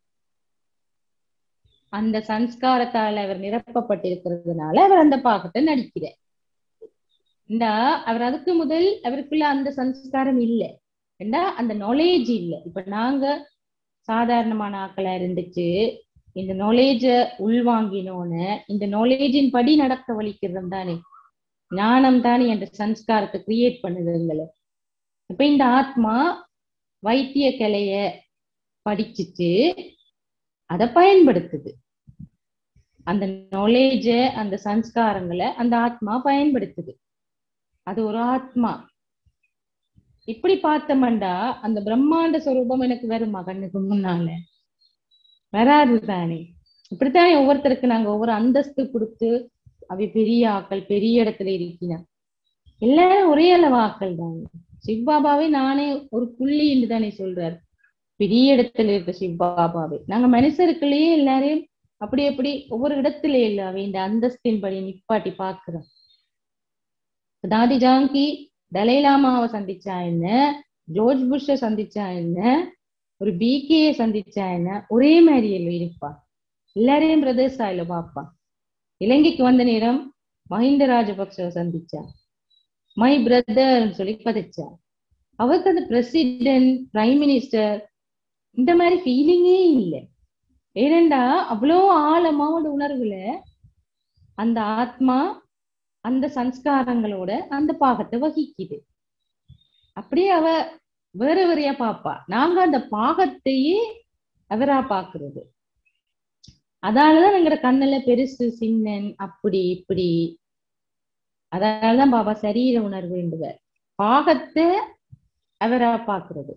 அந்த சன்ஸ்காரத்தால் அவர் நிரப்பப்பட்டிருக்கிறதுனால அவர் அந்த பாகத்தை நடிக்கிறார் இந்தா அவர் அதுக்கு முதல் அவருக்குள்ள அந்த சம்ஸ்காரம் இல்லை ஏண்டா அந்த நாலேஜ் இல்லை இப்ப நாங்க சாதாரணமான ஆக்களா இருந்துச்சு இந்த நாலேஜ உள்வாங்கினோன்னு இந்த நாலேஜின் படி நடக்க வலிக்கிறது தானே ஞானம் தானே என்ற சம்ஸ்காரத்தை கிரியேட் பண்ணுது எங்களை இப்ப இந்த ஆத்மா வைத்திய கலைய படிச்சுட்டு அதை பயன்படுத்துது அந்த நாலேஜ அந்த சம்ஸ்காரங்களை அந்த ஆத்மா பயன்படுத்துது அது ஒரு ஆத்மா இப்படி பார்த்தோம்டா அந்த பிரம்மாண்ட சொரூபம் எனக்கு வருமா கண்ணுக்கு முன்னால வராது தானே இப்படித்தானே ஒவ்வொருத்தருக்கு நாங்க ஒவ்வொரு அந்தஸ்து கொடுத்து அவை பெரிய ஆக்கள் பெரிய இடத்துல இருக்கிறார் எல்லாரும் ஒரே அளவு ஆக்கள் தானே சிவ்பாபாவே நானே ஒரு புள்ளி என்று தானே சொல்றார் பெரிய இடத்துல இருக்க சிவ்பாபாவே நாங்க மனுஷருக்குள்ளேயே எல்லாரையும் அப்படி அப்படி ஒவ்வொரு இடத்துல இல்ல அவை இந்த அந்தஸ்தின் படி நிப்பாட்டி பாக்குறோம் தாதி ஜாங்கி தலைலாமாவை சந்திச்சா என்ன ஜோர்ஜ் புஷ்ஷ சந்திச்சா என்ன ஒரு பிகேய சந்திச்சா என்ன ஒரே மாதிரி இல்ல இருப்பா எல்லாரையும் பிரதேசா இல்ல பாப்பா இலங்கைக்கு வந்த நேரம் மஹிந்த ராஜபக்சவை சந்திச்சா மை பிரதர் சொல்லி கதைச்சா அவருக்கு அந்த பிரசிடென்ட் பிரைம் மினிஸ்டர் இந்த மாதிரி ஃபீலிங்கே இல்லை ஏனண்டா அவ்வளோ ஆழமான உணர்வுல அந்த ஆத்மா அந்த சம்ஸ்காரங்களோட அந்த பாகத்தை வகிக்குது அப்படியே அவ வேற வேறையா பாப்பா நாங்க அந்த பாகத்தையே அவரா பாக்குறது அதாலதான் எங்கட கண்ணுல பெருசு சின்னன் அப்படி இப்படி அதனாலதான் பாபா சரீர உணர்வுண்டுவர் பாகத்தை அவரா பாக்குறது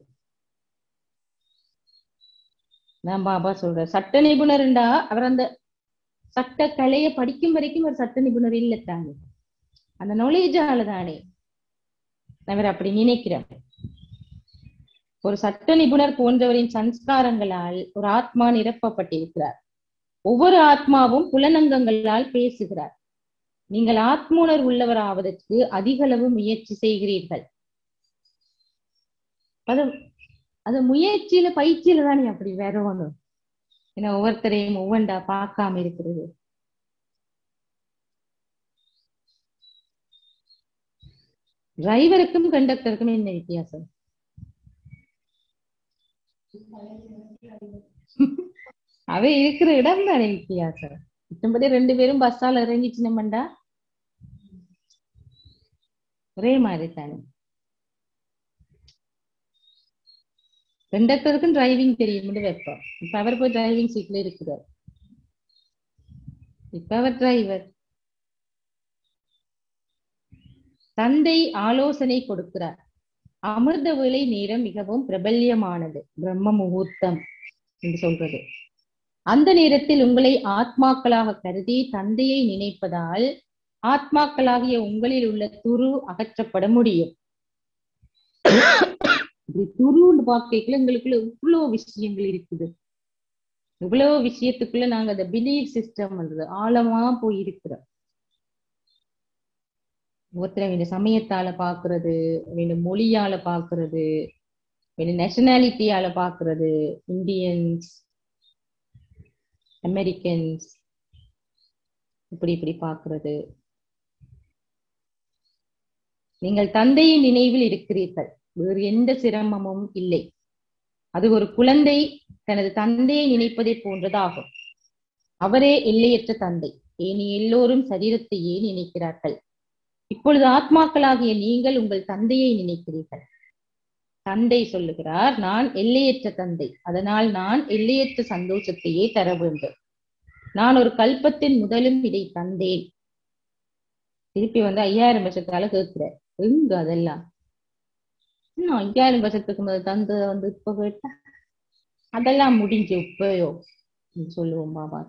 நான் பாபா சொல்றேன் சட்ட நிபுணர்ண்டா அவர் அந்த சட்ட கலைய படிக்கும் வரைக்கும் ஒரு சட்ட நிபுணர் இல்ல தானே அந்த நாலேஜால தானே அவர் அப்படி நினைக்கிறார் ஒரு சட்ட நிபுணர் போன்றவரின் சன்ஸ்காரங்களால் ஒரு ஆத்மா நிரப்பப்பட்டிருக்கிறார் ஒவ்வொரு ஆத்மாவும் புலனங்கங்களால் பேசுகிறார் நீங்கள் ஆத்மோணர் உள்ளவராவதற்கு அதிக அளவு முயற்சி செய்கிறீர்கள் அது அது முயற்சியில பயிற்சியில தானே அப்படி வேற ஒண்ணு ஏன்னா ஒவ்வொருத்தரையும் ஒவ்வொன்றா பார்க்காம இருக்கிறது டிரைவருக்கும் கண்டக்டருக்கும் என்ன வித்தியாசம் அவ இருக்கிற இடம் தானே வித்தியாசம் மற்றபடி ரெண்டு பேரும் பஸ்ஸால இறங்கிச்சு நம்மண்டா ஒரே மாதிரி தானே கண்டக்டருக்கும் டிரைவிங் தெரியும்னு வைப்போம் இப்ப அவர் போய் டிரைவிங் சீட்ல இருக்கிறார் இப்ப அவர் டிரைவர் தந்தை ஆலோசனை கொடுக்கிறார் அமிர்த வேலை நேரம் மிகவும் பிரபல்யமானது பிரம்ம முகூர்த்தம் என்று சொல்றது அந்த நேரத்தில் உங்களை ஆத்மாக்களாக கருதி தந்தையை நினைப்பதால் ஆத்மாக்களாகிய உங்களில் உள்ள துரு அகற்றப்பட முடியும் இப்படி துருன்னு பார்க்கல எங்களுக்குள்ள இவ்வளவு விஷயங்கள் இருக்குது இவ்வளவு விஷயத்துக்குள்ள நாங்க அந்த பிலீவ் சிஸ்டம் வந்தது ஆழமா போய் இருக்கிறோம் ஒருத்தர் இந்த சமயத்தால பாக்குறது இந்த மொழியால பாக்குறது இந்த நேஷனாலிட்டியால பாக்குறது இந்தியன்ஸ் அமெரிக்கன்ஸ் இப்படி இப்படி பாக்குறது நீங்கள் தந்தையின் நினைவில் இருக்கிறீர்கள் வேறு எந்த சிரமமும் இல்லை அது ஒரு குழந்தை தனது தந்தையை நினைப்பதை போன்றதாகும் அவரே எல்லையற்ற தந்தை ஏனி எல்லோரும் சரீரத்தையே நினைக்கிறார்கள் இப்பொழுது ஆத்மாக்களாகிய நீங்கள் உங்கள் தந்தையை நினைக்கிறீர்கள் தந்தை சொல்லுகிறார் நான் எல்லையற்ற தந்தை அதனால் நான் எல்லையற்ற சந்தோஷத்தையே தர வேண்டும் நான் ஒரு கல்பத்தின் முதலும் இதை தந்தேன் திருப்பி வந்து ஐயாயிரம் வருஷத்தால கேட்கிற எங்க அதெல்லாம் இன்னும் ஐயாயிரம் வருஷத்துக்கு முதல் தந்து வந்து இப்ப கேட்டா அதெல்லாம் முடிஞ்சு இப்பயோ சொல்லுவோம் பாபா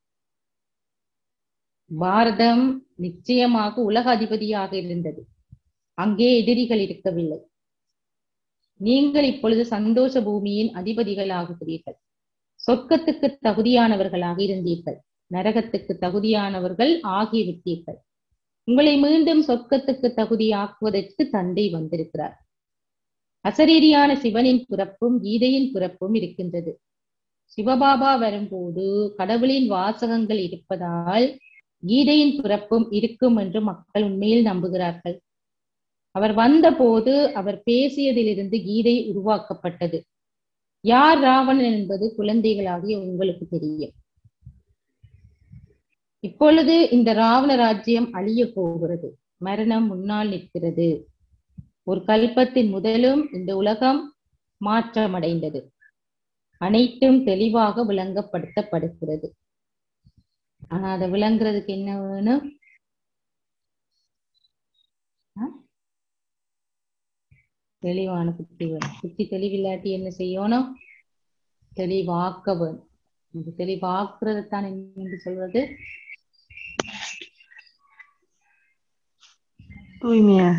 பாரதம் நிச்சயமாக உலக அதிபதியாக இருந்தது அங்கே எதிரிகள் இருக்கவில்லை நீங்கள் இப்பொழுது சந்தோஷ பூமியின் அதிபதிகள் ஆகுகிறீர்கள் சொர்க்கத்துக்கு தகுதியானவர்களாக இருந்தீர்கள் நரகத்துக்கு தகுதியானவர்கள் ஆகிவிட்டீர்கள் உங்களை மீண்டும் சொர்க்கத்துக்கு தகுதியாக்குவதற்கு தந்தை வந்திருக்கிறார் அசரீரியான சிவனின் பிறப்பும் கீதையின் பிறப்பும் இருக்கின்றது சிவபாபா வரும்போது கடவுளின் வாசகங்கள் இருப்பதால் கீதையின் பிறப்பும் இருக்கும் என்று மக்கள் உண்மையில் நம்புகிறார்கள் அவர் வந்தபோது அவர் பேசியதிலிருந்து கீதை உருவாக்கப்பட்டது யார் ராவணன் என்பது குழந்தைகளாகிய உங்களுக்கு தெரியும் இப்பொழுது இந்த ராவண ராஜ்யம் அழிய போகிறது மரணம் முன்னால் நிற்கிறது ஒரு கல்பத்தின் முதலும் இந்த உலகம் மாற்றமடைந்தது அனைத்தும் தெளிவாக விளங்கப்படுத்தப்படுகிறது ஆனா அதை விளங்குறதுக்கு என்ன வேணும் ஆ? தெளிவான புத்தி வேணும் புத்தி தெளிவில்லாட்டி என்ன செய்யணும் தெளிவாக்க வேணும் இந்த தெளிவாக்குறது தான் என்று சொல்வது தூய்மையாக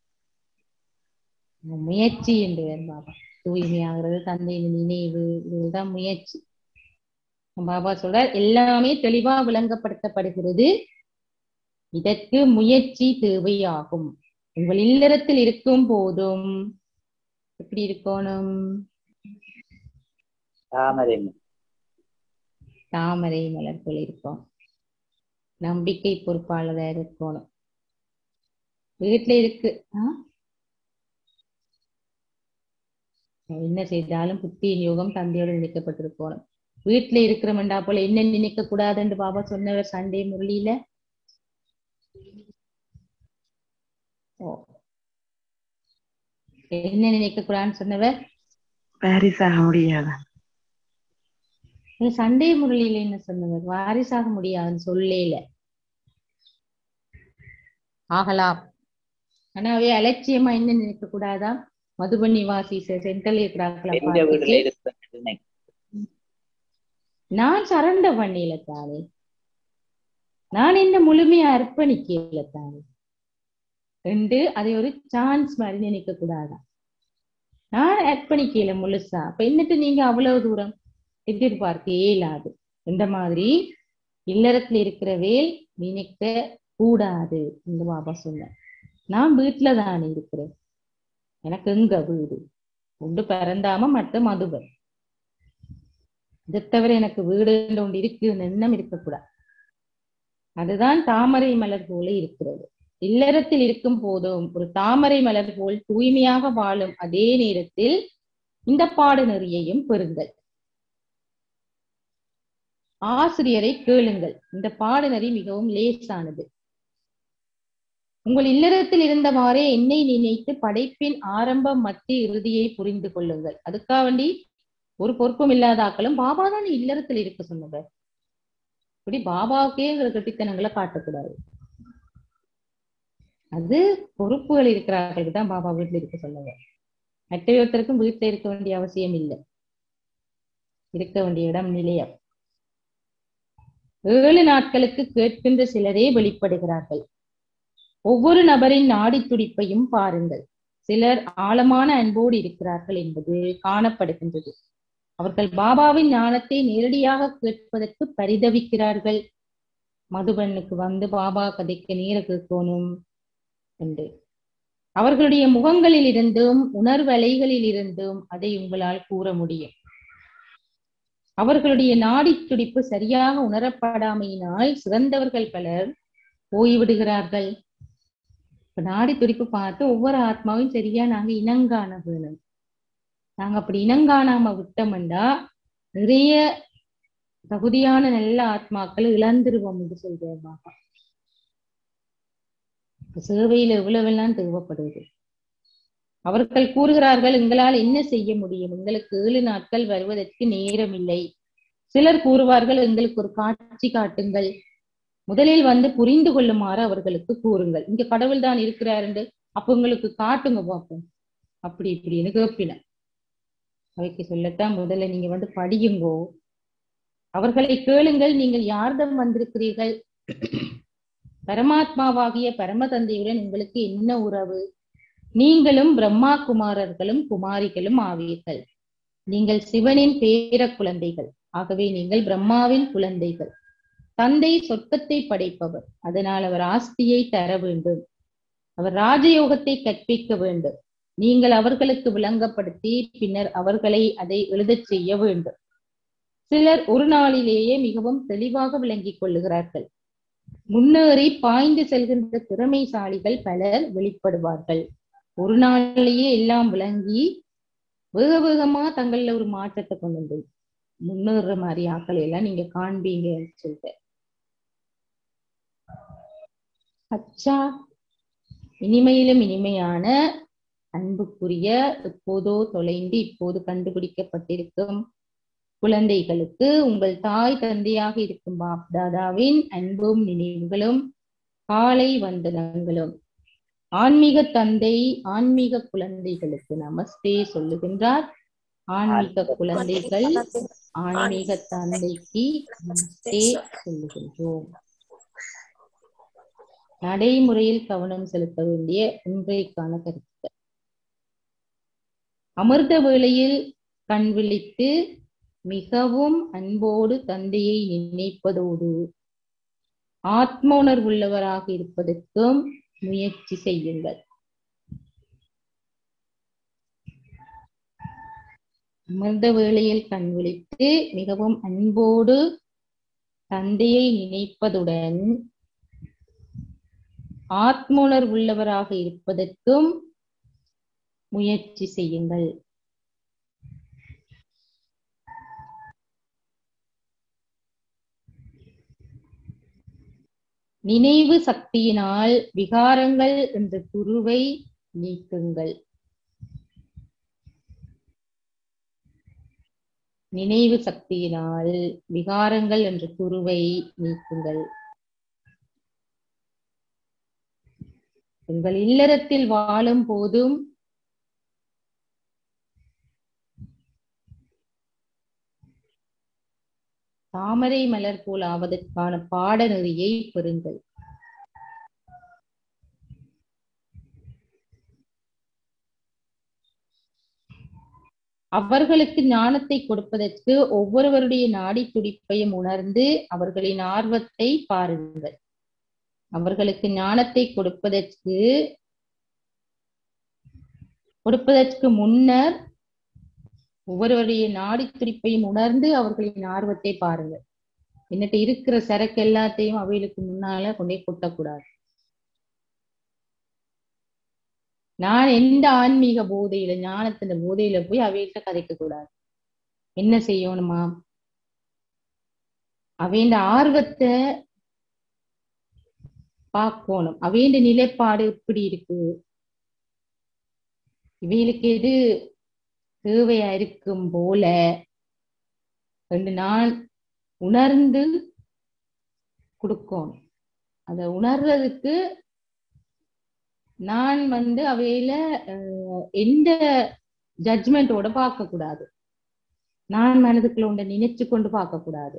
முயற்சி என்று வேணும் பாபா தூய்மையாகிறது தந்தையின் நினைவு இதுதான் முயற்சி பாபா சொல்றார் எல்லாமே தெளிவா விளங்கப்படுத்தப்படுகிறது இதற்கு முயற்சி தேவையாகும் உங்கள் இல்லறத்தில் இருக்கும் போதும் எப்படி இருக்கணும் தாமரை தாமரை மலர் போல இருக்கும் நம்பிக்கை பொறுப்பாளராக இருக்கணும் வீட்டுல இருக்கு ஆ? என்ன செய்தாலும் புத்தியின் யோகம் தந்தையோடு நினைக்கப்பட்டிருக்கணும் வீட்டுல இருக்கிறமெண்டா போல என்ன நினைக்க கூடாதுன்னு பாபா சொன்னவர் சண்டே முரளியில ஓ. என்ன நினைக்க கூடாதுன்னு சொன்னவர் பாரிஸாக முடியாது நீ சண்டே முரளியில என்ன சொன்னவர் வாரிசாக முடியாதுன்னு சொல்லேல ஆகலாம் ஆனா அவை அலட்சியமா என்ன நினைக்க கூடாதா மதுபனி வாசி சென்ட்ரல் இருக்கிறாங்களா எந்த வீடுல இருக்கிறேன்னு நான் சரண்ட பண்ணல தானே நான் என்ன முழுமையா அர்ப்பணிக்கல தானே ரெண்டு அதை ஒரு சான்ஸ் மாதிரி நினைக்க கூடாதா நான் அர்ப்பணிக்கல முழுசா அப்ப என்னட்டு நீங்க அவ்வளவு தூரம் எதிர்பார்க்க இயலாது இந்த மாதிரி இல்லறத்துல இருக்கிற வேல் நினைக்க கூடாது இந்த பாபா சொன்ன நான் வீட்டுல தானே இருக்கிறேன் எனக்கு எங்க வீடு உண்டு பிறந்தாம மற்ற மதுபன் இதை தவிர எனக்கு வீடு ஒன்று இருக்கு எண்ணம் இருக்கக்கூடாது அதுதான் தாமரை மலர் போல இருக்கிறது இல்லறத்தில் இருக்கும் போதும் ஒரு தாமரை மலர் போல் தூய்மையாக வாழும் அதே நேரத்தில் இந்த பாடநெறியையும் பெறுங்கள் ஆசிரியரை கேளுங்கள் இந்த பாடநெறி மிகவும் லேசானது உங்கள் இல்லறத்தில் இருந்தவாறே என்னை நினைத்து படைப்பின் ஆரம்பம் மத்திய இறுதியை புரிந்து கொள்ளுங்கள் அதுக்காக வேண்டி ஒரு பொறுப்பும் இல்லாத ஆக்களும் பாபா தான் இல்லறத்தில் இருக்க சொன்னவர் இப்படி பாபாவுக்கே எங்களை கட்டித்தனங்களை காட்டக்கூடாது அது பொறுப்புகள் இருக்கிறார்களுக்கு தான் பாபா வீட்டுல இருக்க சொன்னவர் மற்ற ஒருத்தருக்கும் வீட்டுல இருக்க வேண்டிய அவசியம் இல்லை இருக்க வேண்டிய இடம் நிலையம் ஏழு நாட்களுக்கு கேட்கின்ற சிலரே வெளிப்படுகிறார்கள் ஒவ்வொரு நபரின் நாடி துடிப்பையும் பாருங்கள் சிலர் ஆழமான அன்போடு இருக்கிறார்கள் என்பது காணப்படுகின்றது அவர்கள் பாபாவின் ஞானத்தை நேரடியாக கேட்பதற்கு பரிதவிக்கிறார்கள் மதுபனுக்கு வந்து பாபா கதைக்கு நேர கேட்கணும் என்று அவர்களுடைய முகங்களில் இருந்தும் உணர்வலைகளில் இருந்தும் அதை உங்களால் கூற முடியும் அவர்களுடைய நாடி துடிப்பு சரியாக உணரப்படாமையினால் சிறந்தவர்கள் பலர் போய்விடுகிறார்கள் இப்ப நாடி துடிப்பு பார்த்து ஒவ்வொரு ஆத்மாவும் சரியா நாங்க இனங்காண வேணும் நாங்க அப்படி இனங்காணாம விட்டோம்டா நிறைய தகுதியான நல்ல ஆத்மாக்களை இழந்துருவோம் என்று சொல்றேன் பாபா சேவையில எவ்வளவெல்லாம் தேவைப்படுது அவர்கள் கூறுகிறார்கள் எங்களால் என்ன செய்ய முடியும் எங்களுக்கு ஏழு நாட்கள் வருவதற்கு நேரம் இல்லை சிலர் கூறுவார்கள் எங்களுக்கு ஒரு காட்சி காட்டுங்கள் முதலில் வந்து புரிந்து கொள்ளுமாறு அவர்களுக்கு கூறுங்கள் இங்க கடவுள் தான் இருக்கிறார் என்று அப்ப உங்களுக்கு காட்டுங்க பார்ப்போம் அப்படி இப்படின்னு கேப்பின அவைக்கு சொல்லத்தான் முதல்ல நீங்க வந்து படியுங்கோ அவர்களை கேளுங்கள் நீங்கள் யாரிடம் வந்திருக்கிறீர்கள் பரமாத்மாவாகிய பரம தந்தையுடன் உங்களுக்கு என்ன உறவு நீங்களும் பிரம்மா குமாரர்களும் குமாரிகளும் ஆவீர்கள் நீங்கள் சிவனின் பேர குழந்தைகள் ஆகவே நீங்கள் பிரம்மாவின் குழந்தைகள் தந்தை சொர்க்கத்தை படைப்பவர் அதனால் அவர் ஆஸ்தியை தர வேண்டும் அவர் ராஜயோகத்தை கற்பிக்க வேண்டும் நீங்கள் அவர்களுக்கு விளங்கப்படுத்தி பின்னர் அவர்களை அதை எழுதச் செய்ய வேண்டும் சிலர் ஒரு நாளிலேயே மிகவும் தெளிவாக விளங்கிக் கொள்ளுகிறார்கள் முன்னேறி பாய்ந்து செல்கின்ற திறமைசாலிகள் பலர் வெளிப்படுவார்கள் ஒரு நாள்லயே எல்லாம் விளங்கி வேக வேகமா தங்கள்ல ஒரு மாற்றத்தை கொண்டு வந்து முன்னேறுற மாதிரி ஆக்களை எல்லாம் நீங்க காண்பீங்கன்னு சொல்லிட்டு அச்சா இனிமையிலும் இனிமையான அன்புக்குரிய எப்போதோ தொலைந்து இப்போது கண்டுபிடிக்கப்பட்டிருக்கும் குழந்தைகளுக்கு உங்கள் தாய் தந்தையாக இருக்கும் பாப் தாதாவின் அன்பும் நினைவுகளும் காலை வந்தனங்களும் ஆன்மீக தந்தை ஆன்மீக குழந்தைகளுக்கு நமஸ்தே சொல்லுகின்றார் ஆன்மீக குழந்தைகள் ஆன்மீக தந்தைக்கு நமஸ்தே சொல்லுகின்றோம் நடைமுறையில் கவனம் செலுத்த வேண்டிய இன்றைக்கான கருத்து அமிர்த வேளையில் கண் விழித்து மிகவும் அன்போடு தந்தையை நினைப்பதோடு ஆத்ம உணர்வுள்ளவராக இருப்பதற்கும் முயற்சி செய்யுங்கள் அமிர்த வேளையில் கண் விழித்து மிகவும் அன்போடு தந்தையை நினைப்பதுடன் ஆத்ம உணர்வுள்ளவராக இருப்பதற்கும் முயற்சி செய்யுங்கள் நினைவு சக்தியினால் விகாரங்கள் என்ற குருவை நீக்குங்கள் நினைவு சக்தியினால் விகாரங்கள் என்ற குருவை நீக்குங்கள் உங்கள் இல்லறத்தில் வாழும் போதும் தாமரை மலர் போல் ஆவதற்கான பாடநெறியை பெறுங்கள் அவர்களுக்கு ஞானத்தை கொடுப்பதற்கு ஒவ்வொருவருடைய நாடி துடிப்பையும் உணர்ந்து அவர்களின் ஆர்வத்தை பாருங்கள் அவர்களுக்கு ஞானத்தை கொடுப்பதற்கு கொடுப்பதற்கு முன்னர் ஒவ்வொருவருடைய நாடி துடிப்பையும் உணர்ந்து அவர்களின் ஆர்வத்தை பாருங்கள் என்னட்டு இருக்கிற சரக்கு எல்லாத்தையும் அவைகளுக்கு முன்னால கொண்டே கொட்டக்கூடாது நான் எந்த ஆன்மீக போதையில ஞானத்தின் போதையில போய் அவைகிட்ட கதைக்க கூடாது என்ன செய்யணுமா அவைண்ட ஆர்வத்தை பார்க்கணும் அவைண்ட நிலைப்பாடு எப்படி இருக்கு இவைகளுக்கு எது தேவையா இருக்கும் போல என்று நான் உணர்ந்து கொடுக்கணும் அத உணர்றதுக்கு நான் வந்து அவையில எந்த ஜட்ஜ்மெண்டோட பார்க்க கூடாது நான் மனதுக்குள்ள உண்ட நினைச்சு கொண்டு பார்க்க கூடாது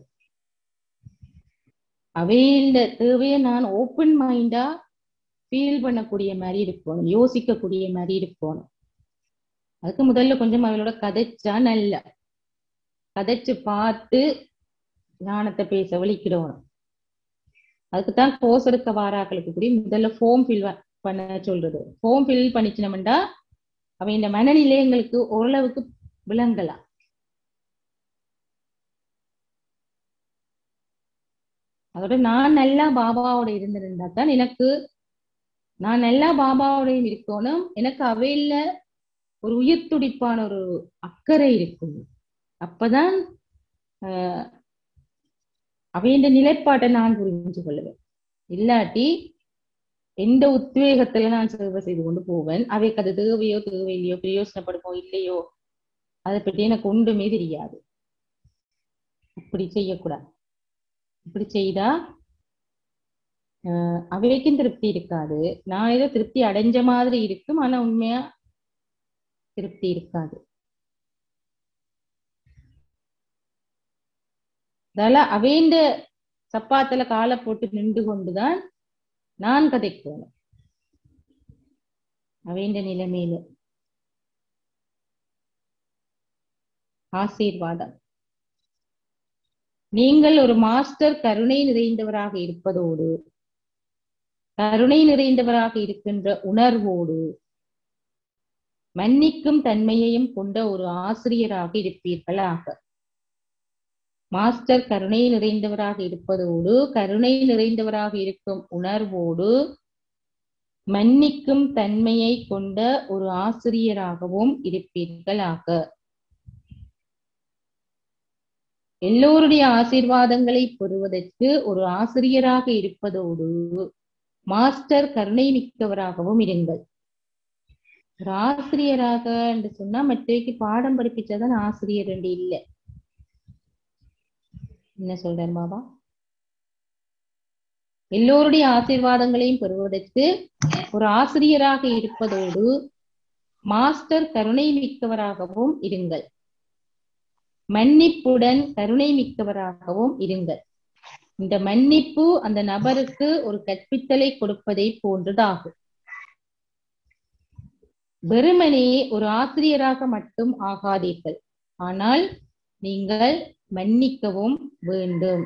அவையில தேவையை நான் ஓப்பன் மைண்டா ஃபீல் பண்ணக்கூடிய மாதிரி இருக்கணும் யோசிக்கக்கூடிய மாதிரி இருக்கணும் அதுக்கு முதல்ல கொஞ்சம் அவளோட கதைச்சா நல்ல கதைச்சு பார்த்து ஞானத்தை பேச வலிக்கிடணும் அதுக்குதான் கோர்ஸ் எடுக்க வாராக்களுக்கு கூடி முதல்ல ஃபோம் ஃபில் பண்ண சொல்றது ஃபோம் ஃபில் பண்ணிச்சினோம்டா அவ இந்த மனநிலையங்களுக்கு ஓரளவுக்கு விளங்கலாம் அதோட நான் நல்லா பாபாவோட இருந்திருந்தா தான் எனக்கு நான் நல்லா பாபாவோட இருக்கணும் எனக்கு அவையில ஒரு உயிர் துடிப்பான ஒரு அக்கறை இருக்கும் அப்பதான் ஆஹ் அவையின் நிலைப்பாட்டை நான் புரிஞ்சு கொள்ளுவேன் இல்லாட்டி எந்த உத்வேகத்துல நான் சேவை செய்து கொண்டு போவேன் அவைக்கு அது தேவையோ தேவையில்லையோ பிரயோசனப்படுமோ இல்லையோ அதை பற்றி எனக்கு ஒன்றுமே தெரியாது அப்படி செய்யக்கூடாது இப்படி செய்தா ஆஹ் அவைக்கும் திருப்தி இருக்காது நான் ஏதோ திருப்தி அடைஞ்ச மாதிரி இருக்கும் ஆனா உண்மையா திருப்தி இருக்காது அதால அவைண்ட சப்பாத்துல காலை போட்டு நின்று கொண்டுதான் நான் கதைக்கணும் அவைண்ட நிலைமையில ஆசீர்வாதம் நீங்கள் ஒரு மாஸ்டர் கருணை நிறைந்தவராக இருப்பதோடு கருணை நிறைந்தவராக இருக்கின்ற உணர்வோடு மன்னிக்கும் தன்மையையும் கொண்ட ஒரு ஆசிரியராக இருப்பீர்களாக மாஸ்டர் கருணை நிறைந்தவராக இருப்பதோடு கருணை நிறைந்தவராக இருக்கும் உணர்வோடு மன்னிக்கும் தன்மையை கொண்ட ஒரு ஆசிரியராகவும் இருப்பீர்களாக எல்லோருடைய ஆசீர்வாதங்களை பெறுவதற்கு ஒரு ஆசிரியராக இருப்பதோடு மாஸ்டர் கருணை மிக்கவராகவும் இருங்கள் ஒரு ஆசிரியராக என்று சொன்னா மற்றவைக்கு பாடம் படிப்பிச்சாதான் ஆசிரியர் என்று இல்லை என்ன சொல்றார் பாபா எல்லோருடைய ஆசீர்வாதங்களையும் பெறுவதற்கு ஒரு ஆசிரியராக இருப்பதோடு மாஸ்டர் கருணை மிக்கவராகவும் இருங்கள் மன்னிப்புடன் கருணை மிக்கவராகவும் இருங்கள் இந்த மன்னிப்பு அந்த நபருக்கு ஒரு கற்பித்தலை கொடுப்பதை போன்றதாகும் வெறுமனே ஒரு ஆசிரியராக மட்டும் ஆகாதீர்கள் ஆனால் நீங்கள் மன்னிக்கவும் வேண்டும்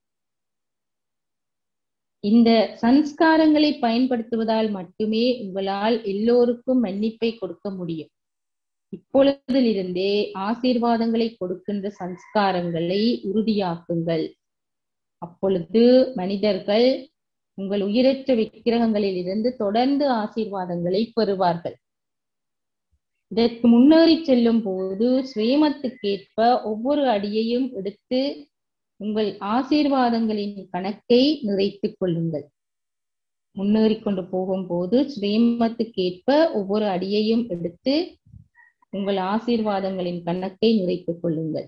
இந்த சன்ஸ்காரங்களை பயன்படுத்துவதால் மட்டுமே உங்களால் எல்லோருக்கும் மன்னிப்பை கொடுக்க முடியும் இப்பொழுதிலிருந்தே ஆசீர்வாதங்களை கொடுக்கின்ற சன்ஸ்காரங்களை உறுதியாக்குங்கள் அப்பொழுது மனிதர்கள் உங்கள் உயிரற்ற விக்கிரகங்களில் இருந்து தொடர்ந்து ஆசீர்வாதங்களை பெறுவார்கள் இதற்கு முன்னேறி செல்லும் போது ஸ்ரீமத்துக்கேற்ப ஒவ்வொரு அடியையும் எடுத்து உங்கள் ஆசீர்வாதங்களின் கணக்கை நிறைத்துக் கொள்ளுங்கள் முன்னேறி கொண்டு போகும்போது ஸ்ரீமத்துக்கேற்ப ஒவ்வொரு அடியையும் எடுத்து உங்கள் ஆசீர்வாதங்களின் கணக்கை நிறைத்துக் கொள்ளுங்கள்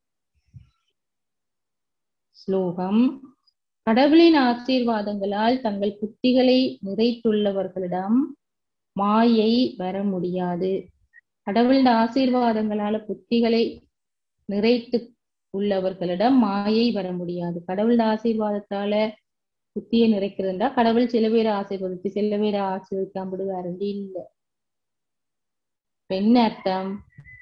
ஸ்லோகம் கடவுளின் ஆசீர்வாதங்களால் தங்கள் புத்திகளை நிறைத்துள்ளவர்களிடம் மாயை வர முடியாது கடவுளின் ஆசீர்வாதங்களால புத்திகளை நிறைத்து உள்ளவர்களிடம் மாயை வர முடியாது கடவுள் ஆசீர்வாதத்தால புத்தியை நிறைக்கிறதா கடவுள் சில பேரை ஆசீர்வதித்து சில பேரை ஆசீர்வதிக்காம விடுவாருண்டு இல்ல என்ன அர்த்தம்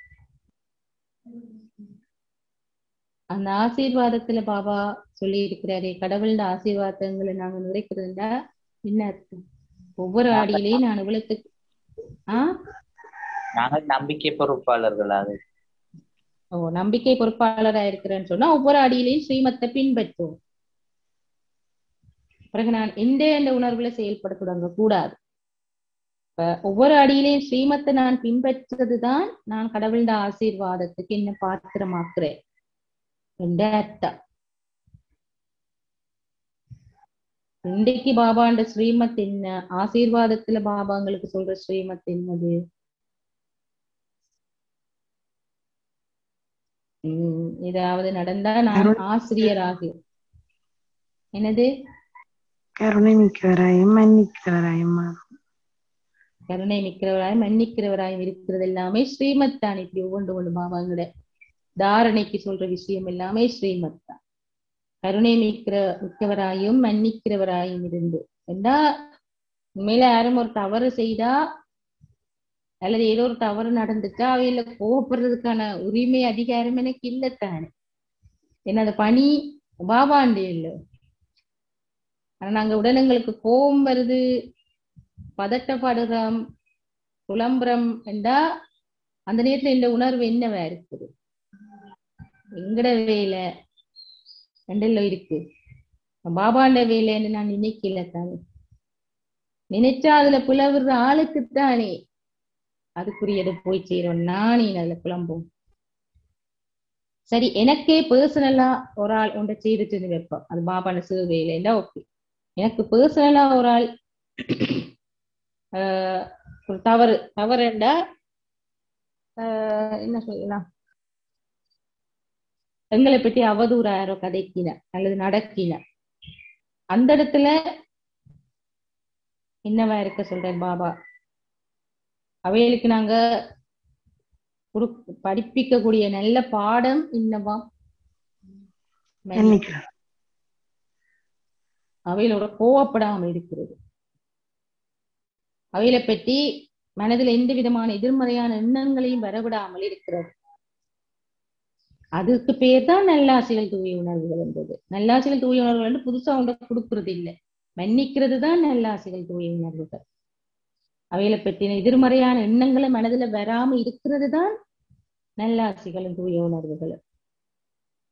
அந்த ஆசீர்வாதத்துல பாபா சொல்லி இருக்கிறாரே கடவுள் ஆசீர்வாதங்களை நாங்க நிறைக்கிறதுண்டா என்ன அர்த்தம் ஒவ்வொரு ஆடியிலையும் நான் இவ்வளவு ஆஹ் நாங்கள் நம்பிக்கை பொறுப்பாளர்களாக ஓ நம்பிக்கை பொறுப்பாளரா இருக்கிறேன்னு சொன்னா ஒவ்வொரு அடியிலையும் ஸ்ரீமத்தை பின்பற்றும் பிறகு நான் எந்த எந்த உணர்வுல செயல்பட தொடங்க கூடாது இப்ப ஒவ்வொரு அடியிலையும் ஸ்ரீமத்தை நான் பின்பற்றதுதான் நான் கடவுளோட ஆசீர்வாதத்துக்கு என்ன பாத்திரமாக்குறேன் என்ற அர்த்தம் இன்றைக்கு பாபாண்ட ஸ்ரீமத் என்ன ஆசீர்வாதத்துல பாபாங்களுக்கு சொல்ற ஸ்ரீமத் என்னது உம் ஏதாவது நடந்தா நான் ஆசிரியராக என்னது கருணை மிக்கவராயும் மன்னிக்கிறவராயும் கருணை மிக்கிறவராய் மன்னிக்கிறவராயும் இருக்கிறது எல்லாமே ஸ்ரீமத் தான் இப்படி ஒவ்வொன்று ஒன்று பாபாங்கட தாரணைக்கு சொல்ற விஷயம் எல்லாமே ஸ்ரீமத் தான் கருணை மிக்கிற மிக்கவராயும் மன்னிக்கிறவராயும் இருந்து ஏண்டா உண்மையில யாரும் ஒரு தவறு செய்தா அல்லது ஏதோ ஒரு தவறு நடந்துட்டா அவையில கோவப்படுறதுக்கான உரிமை அதிகாரம் எனக்கு இல்லத்தானே என்ன அந்த பணி பாபாண்டே இல்லை ஆனா நாங்க உடனே எங்களுக்கு கோபம் வருது பதட்டப்படுறோம் புலம்புறம் என்றா அந்த நேரத்துல இந்த உணர்வு என்னவா இருக்குது எங்கட வேலை ரெண்டெல்லாம் இருக்கு பாபாண்ட வேலைன்னு நான் நினைக்கல தானே நினைச்சா அதுல புலவுற ஆளுக்கு தானே அதுக்குரியது போய் சேரும் நானே அதுல புலம்பும் சரி எனக்கே பர்சனலா ஒரு ஆள் ஒன்றை செய்துட்டு வைப்போம் அது பாபான சிறு வேலைன்னா ஓகே எனக்கு பர்சனலா ஒரு ஆள் ஒரு தவறு தவறுண்டா என்ன சொல்லலாம் எங்களை பற்றி அவதூறு யாரோ கதைக்கின அல்லது நடக்கின அந்த இடத்துல என்னவா இருக்க சொல்றேன் பாபா அவைகளுக்கு நாங்க படிப்பிக்கக்கூடிய நல்ல பாடம் என்னவா அவைகளோட கோவப்படாம இருக்கிறது அவைகளை பற்றி மனதில் எந்த விதமான எதிர்மறையான எண்ணங்களையும் வரவிடாமல் இருக்கிறது அதுக்கு பேர் தான் நல்லாசிகள் தூய உணர்வுகள் என்பது நல்லாசிகள் தூய உணர்வுகள் வந்து புதுசா ஒன்றை கொடுக்கறது இல்லை மன்னிக்கிறது தான் நல்லாசிகள் தூய உணர்வுகள் அவைகளை பற்றின எதிர்மறையான எண்ணங்களை மனதுல வராம இருக்கிறது தான் நல்லாசிகளும் தூய உணர்வுகளும்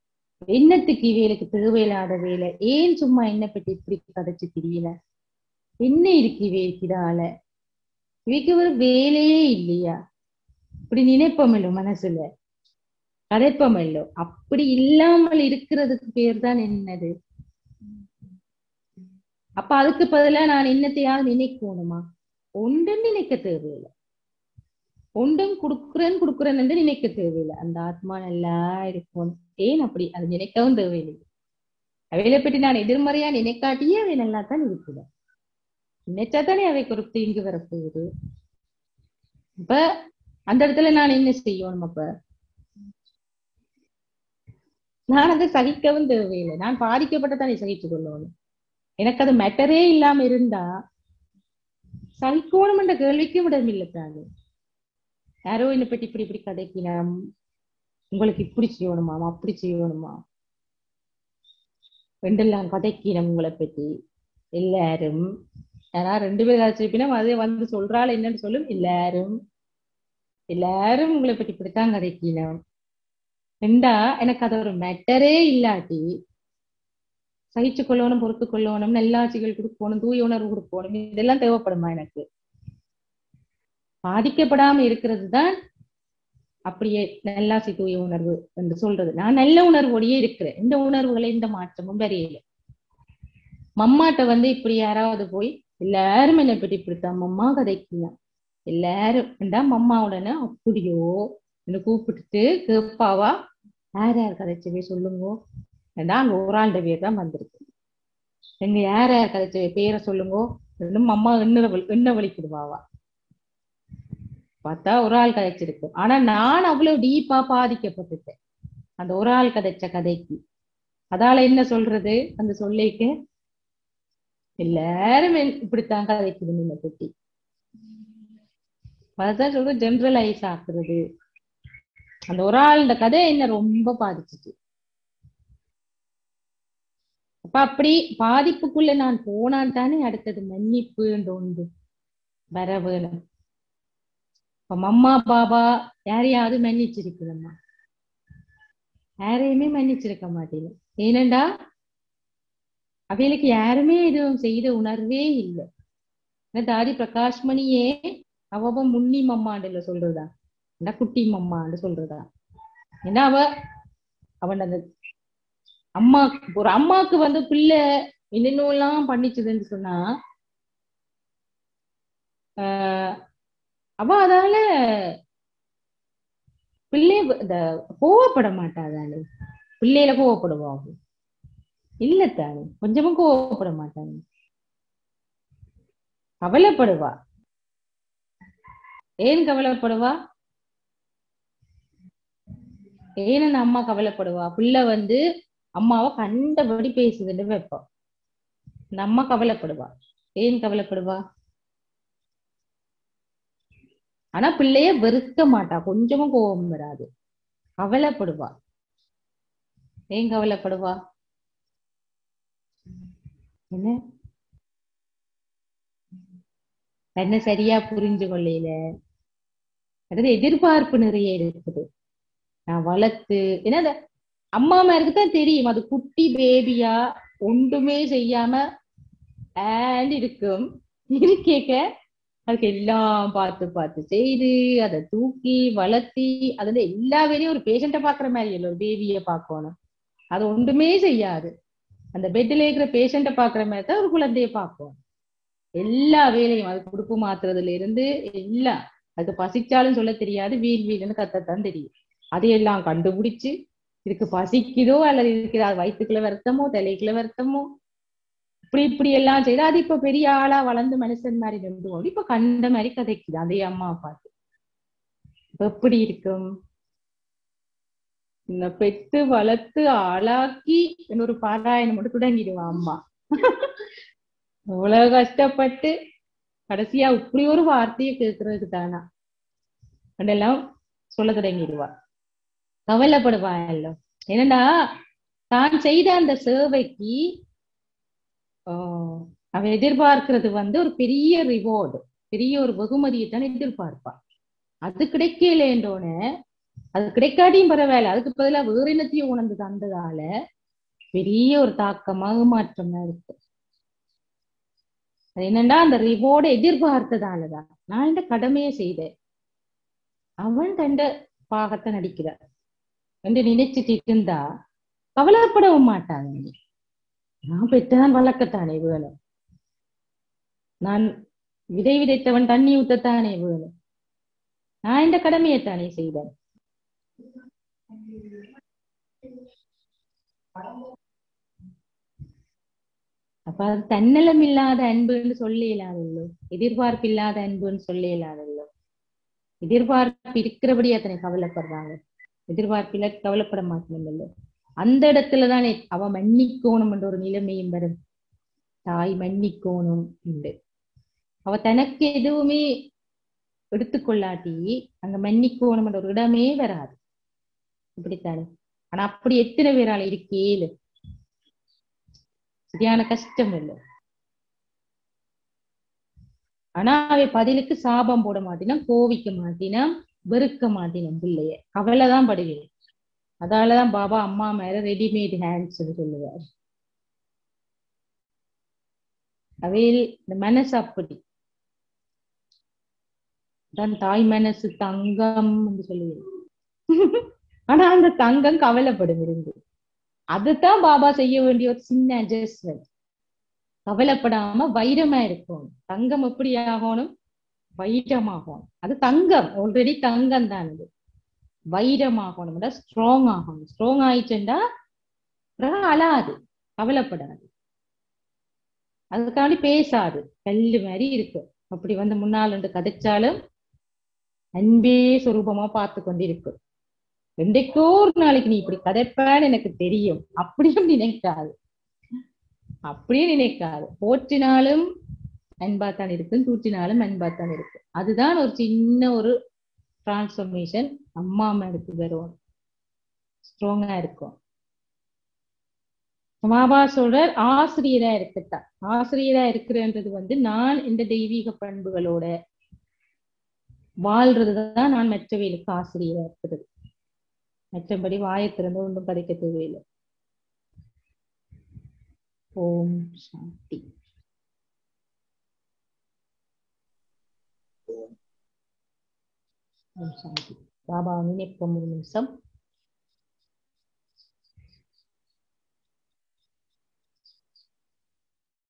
என்னத்துக்கு இவைகளுக்கு தேவையில்லாத வேலை ஏன் சும்மா என்ன பற்றி இப்படி கதைச்சு தெரியல என்ன இருக்கு இவைக்குதால இவைக்கு ஒரு வேலையே இல்லையா இப்படி நினைப்பமில்லோ மனசுல கதைப்பமில்லோ அப்படி இல்லாமல் இருக்கிறதுக்கு பேர் தான் என்னது அப்ப அதுக்கு பதிலா நான் என்னத்தையாவது நினைக்கணுமா ஒன்றும் நினைக்க தேவையில்லை ஒன்றும் கொடுக்குறேன் கொடுக்குறேன் என்று நினைக்க தேவையில்லை அந்த ஆத்மா நல்லா இருக்கும் ஏன் அப்படி அது நினைக்கவும் தேவையில்லை அவைகளை பற்றி நான் எதிர்மறையா நினைக்காட்டியே அவை நல்லா தான் இருக்குது நினைச்சாதானே அவைக்கு ஒரு தீங்கு வரப்போகுது அப்ப அந்த இடத்துல நான் என்ன செய்யணும் அப்ப நான் அதை சகிக்கவும் தேவையில்லை நான் பாதிக்கப்பட்டதானே சகிச்சு கொள்ளணும் எனக்கு அது மேட்டரே இல்லாம இருந்தா சகிக்கணும் என்ற கேள்விக்கும் இடமில்லை தானே யாரோ என்னை பற்றி இப்படி இப்படி கதைக்கினா உங்களுக்கு இப்படி செய்யணுமா அப்படி செய்யணுமா ரெண்டெல்லாம் கதைக்கினம் உங்களை பற்றி எல்லாரும் ஏன்னா ரெண்டு பேர் ஆச்சிருப்பினா அது வந்து சொல்றாள் என்னன்னு சொல்லும் எல்லாரும் எல்லாரும் உங்களை பற்றி இப்படித்தான் கதைக்கினம் ரெண்டா எனக்கு அது ஒரு மேட்டரே இல்லாட்டி சகிச்சு கொள்ளணும் பொறுத்து கொள்ளணும் நல்லாட்சிகள் கொடுக்கணும் தூய உணர்வு கொடுக்கணும் இதெல்லாம் தேவைப்படுமா எனக்கு பாதிக்கப்படாம இருக்கிறது தான் அப்படியே நல்லாசி தூய உணர்வு என்று சொல்றது நான் நல்ல உணர்வோடையே இருக்கிறேன் இந்த உணர்வுகளை இந்த மாற்றமும் வரையில மம்மாட்ட வந்து இப்படி யாராவது போய் எல்லாரும் என்னை பற்றி இப்படித்தான் மம்மா கதைக்கலாம் எல்லாரும் என்றா மம்மா உடனே அப்படியோ என்ன கூப்பிட்டுட்டு கேப்பாவா யார் யார் கதைச்சவே சொல்லுங்க ஏண்டா அங்க ஒரு ஆண்ட பேர் தான் வந்திருக்கு எங்க யார் யார் கதைச்ச பேரை சொல்லுங்க இன்னும் அம்மா எண்ண எண்ண வலிக்கிடுவாவா பார்த்தா ஒரு ஆள் கதைச்சிருக்கு ஆனா நான் அவ்வளவு டீப்பா பாதிக்கப்பட்டுட்டேன் அந்த ஒரு ஆள் கதைச்ச கதைக்கு அதால என்ன சொல்றது அந்த சொல்லிக்கு எல்லாரும் இப்படித்தான் கதைக்குது நீங்க பத்தி அதுதான் சொல்றது ஜென்ரலைஸ் ஆக்குறது அந்த ஒரு ஆள் இந்த கதை என்ன ரொம்ப பாதிச்சுச்சு அப்ப அப்படி பாதிப்புக்குள்ள நான் போனான் தானே அடுத்தது மன்னிப்புன்ற ஒன்று வர வேணும் இப்ப மம்மா பாபா யாரையாவது மன்னிச்சிருக்குதம்மா யாரையுமே மன்னிச்சிருக்க மாட்டேங்க ஏனண்டா அவைகளுக்கு யாருமே எதுவும் செய்த உணர்வே இல்லை தாதி பிரகாஷ்மணியே அவ முன்னி மம்மாண்டுல சொல்றதா இந்த குட்டி மம்மான்னு சொல்றதா ஏன்னா அவ அவன் அந்த அம்மா ஒரு அம்மாக்கு வந்து பிள்ளை என்னென்னலாம் பண்ணிச்சுதுன்னு சொன்னா ஆஹ் அவ அதால பிள்ளை இந்த கோவப்பட மாட்டாதானே பிள்ளையில கோவப்படுவாங்க இல்ல தானே கொஞ்சமும் கோவப்பட மாட்டாங்க கவலைப்படுவா ஏன் கவலைப்படுவா ஏன் அந்த அம்மா கவலைப்படுவா பிள்ளை வந்து அம்மாவை கண்டபடி பேசுதுன்னு வைப்பா இந்த அம்மா கவலைப்படுவா ஏன் கவலைப்படுவா ஆனா பிள்ளைய வெறுக்க மாட்டா கொஞ்சமும் கோபம் வராது கவலைப்படுவா ஏன் கவலைப்படுவா என்ன என்ன சரியா புரிஞ்சு கொள்ளையில அதாவது எதிர்பார்ப்பு நிறைய இருக்குது நான் வளர்த்து ஏன்னா அந்த அம்மா மாருக்கு தான் தெரியும் அது குட்டி பேபியா ஒன்றுமே செய்யாம and இருக்கும் இருக்கேக்க அதுக்கு எல்லாம் பார்த்து பார்த்து செய்து அதை தூக்கி வளர்த்தி அது வந்து எல்லா வேலையும் ஒரு பேஷண்ட்டை பாக்குற மாதிரி இல்லை ஒரு பேபிய பார்க்கணும் அது ஒன்றுமே செய்யாது அந்த பெட்ல இருக்கிற பேஷண்ட்டை பாக்குற மாதிரி தான் ஒரு குழந்தைய பார்க்கணும் எல்லா வேலையும் அது குடுப்பு மாத்துறதுல இருந்து எல்லாம் அதுக்கு பசிச்சாலும் சொல்ல தெரியாது வீல் வீல்னு கத்தத்தான் தெரியும் அதையெல்லாம் கண்டுபிடிச்சு இதுக்கு பசிக்குதோ அல்லது இதுக்கு அது வயிற்றுக்குள்ள வருத்தமோ தலைக்குள்ள வருத்தமோ இப்படி இப்படி எல்லாம் செய்து அது இப்ப பெரிய ஆளா வளர்ந்து மனுஷன் மாதிரி நின்று போகுது இப்ப கண்ட மாதிரி கதைக்குது அதே அம்மா பார்த்து இப்ப எப்படி இருக்கும் இந்த பெத்து வளர்த்து ஆளாக்கி இன்னொரு பாராயணம் மட்டும் தொடங்கிடுவான் அம்மா அவ்வளவு கஷ்டப்பட்டு கடைசியா இப்படி ஒரு வார்த்தையை கேட்கறதுக்கு தானா அதெல்லாம் சொல்ல தொடங்கிடுவா கவலைப்படுவா எல்லாம் என்னடா தான் செய்த அந்த சேவைக்கு ஆஹ் அவ எதிர்பார்க்கிறது வந்து ஒரு பெரிய ரிவார்டு பெரிய ஒரு வெகுமதியை தான் எதிர்பார்ப்பா அது கிடைக்கலன்றோன்னு அது கிடைக்காட்டியும் பரவாயில்ல அதுக்கு பதிலா வேற என்னத்தையும் உணர்ந்து தந்ததால பெரிய ஒரு தாக்கமாக மாற்றமா இருக்கு அது என்னன்னா அந்த ரிவார்டை எதிர்பார்த்ததாலதான் நான் இந்த கடமையை செய்தேன் அவன் தண்ட பாகத்தை நடிக்கிறார் என்று நினைச்சிட்டு இருந்தா கவலைப்படவும் மாட்டாங்க நான் பெற்றான் வளர்க்கத்தானே வேணும் நான் விதை விதைத்தவன் தண்ணி ஊத்தத்தானே வேணும் நான் இந்த கடமையைத்தானே செய்தேன் அப்ப அது தன்னலம் இல்லாத அன்புன்னு சொல்ல இயலாதல்லோ எதிர்பார்ப்பு இல்லாத அன்புன்னு சொல்ல இயலாதல்லோ எதிர்பார்ப்பு இருக்கிறபடி அத்தனை கவலைப்படுறாங்க எதிர்பார்ப்பில கவலைப்பட மாட்டோம் அந்த இடத்துலதான் அவ மன்னிக்கோணும் என்ற ஒரு நிலைமையும் வரும் தாய் மன்னிக்கோணும் உண்டு அவ தனக்கு எதுவுமே எடுத்துக்கொள்ளாட்டி அங்க மன்னிக்கோணும் என்ற ஒரு இடமே வராது இப்படித்தானே ஆனா அப்படி எத்தனை பேரால இருக்கேலு சரியான கஷ்டம் இல்லை ஆனா அவை பதிலுக்கு சாபம் போட மாட்டினா கோவிக்க மாட்டினா வெறுக்க மாட்டினோம் பிள்ளைய கவலைதான் படுவேன் அதாலதான் பாபா அம்மா மேல ரெடிமேட் ஹேண்ட்ஸ் சொல்லுவார் அவையில் இந்த மனசு அப்படி தான் தாய் மனசு தங்கம் என்று சொல்லுவேன் ஆனா அந்த தங்கம் கவலைப்படும் இருந்து அதுதான் பாபா செய்ய வேண்டிய ஒரு சின்ன அட்ஜஸ்ட்மெண்ட் கவலைப்படாம வைரமா இருக்கும் தங்கம் எப்படி ஆகணும் வைரமாகணும் அது தங்கம் ஆல்ரெடி தங்கம் தான் அது வைரமாகணும் ஸ்ட்ராங் ஆகணும் ஸ்ட்ராங் ஆயிடுச்சுண்டா பிறகு அழாது கவலைப்படாது அதுக்காண்டி பேசாது கல்லு மாதிரி இருக்கு அப்படி வந்து முன்னால் ரெண்டு கதைச்சாலும் அன்பே சுரூபமா பார்த்து கொண்டிருக்கும் ரெண்டைக்கோ ஒரு நாளைக்கு நீ இப்படி கதைப்பான்னு எனக்கு தெரியும் அப்படியும் நினைக்காது அப்படியே நினைக்காது போற்றினாலும் அன்பாத்தான் இருக்கும் தூற்றினாலும் அன்பாத்தான் இருக்கும் அதுதான் ஒரு சின்ன ஒரு டிரான்ஸ்ஃபர்மேஷன் அம்மா மேலுக்கு வரும் ஸ்ட்ராங்கா இருக்கும் மாபா சொல்றார் ஆசிரியரா இருக்கத்தான் ஆசிரியரா இருக்கிறன்றது வந்து நான் இந்த தெய்வீக பண்புகளோட வாழ்றதுதான் நான் மற்றவைகளுக்கு ஆசிரியரா இருக்கிறது மற்றபடி வாயை திறந்து ஒன்றும் கதைக்க தேவையில்லை ஓம் சாந்தி ஓம் சாந்தி பாபா நினைப்போம் ஒரு நிமிஷம்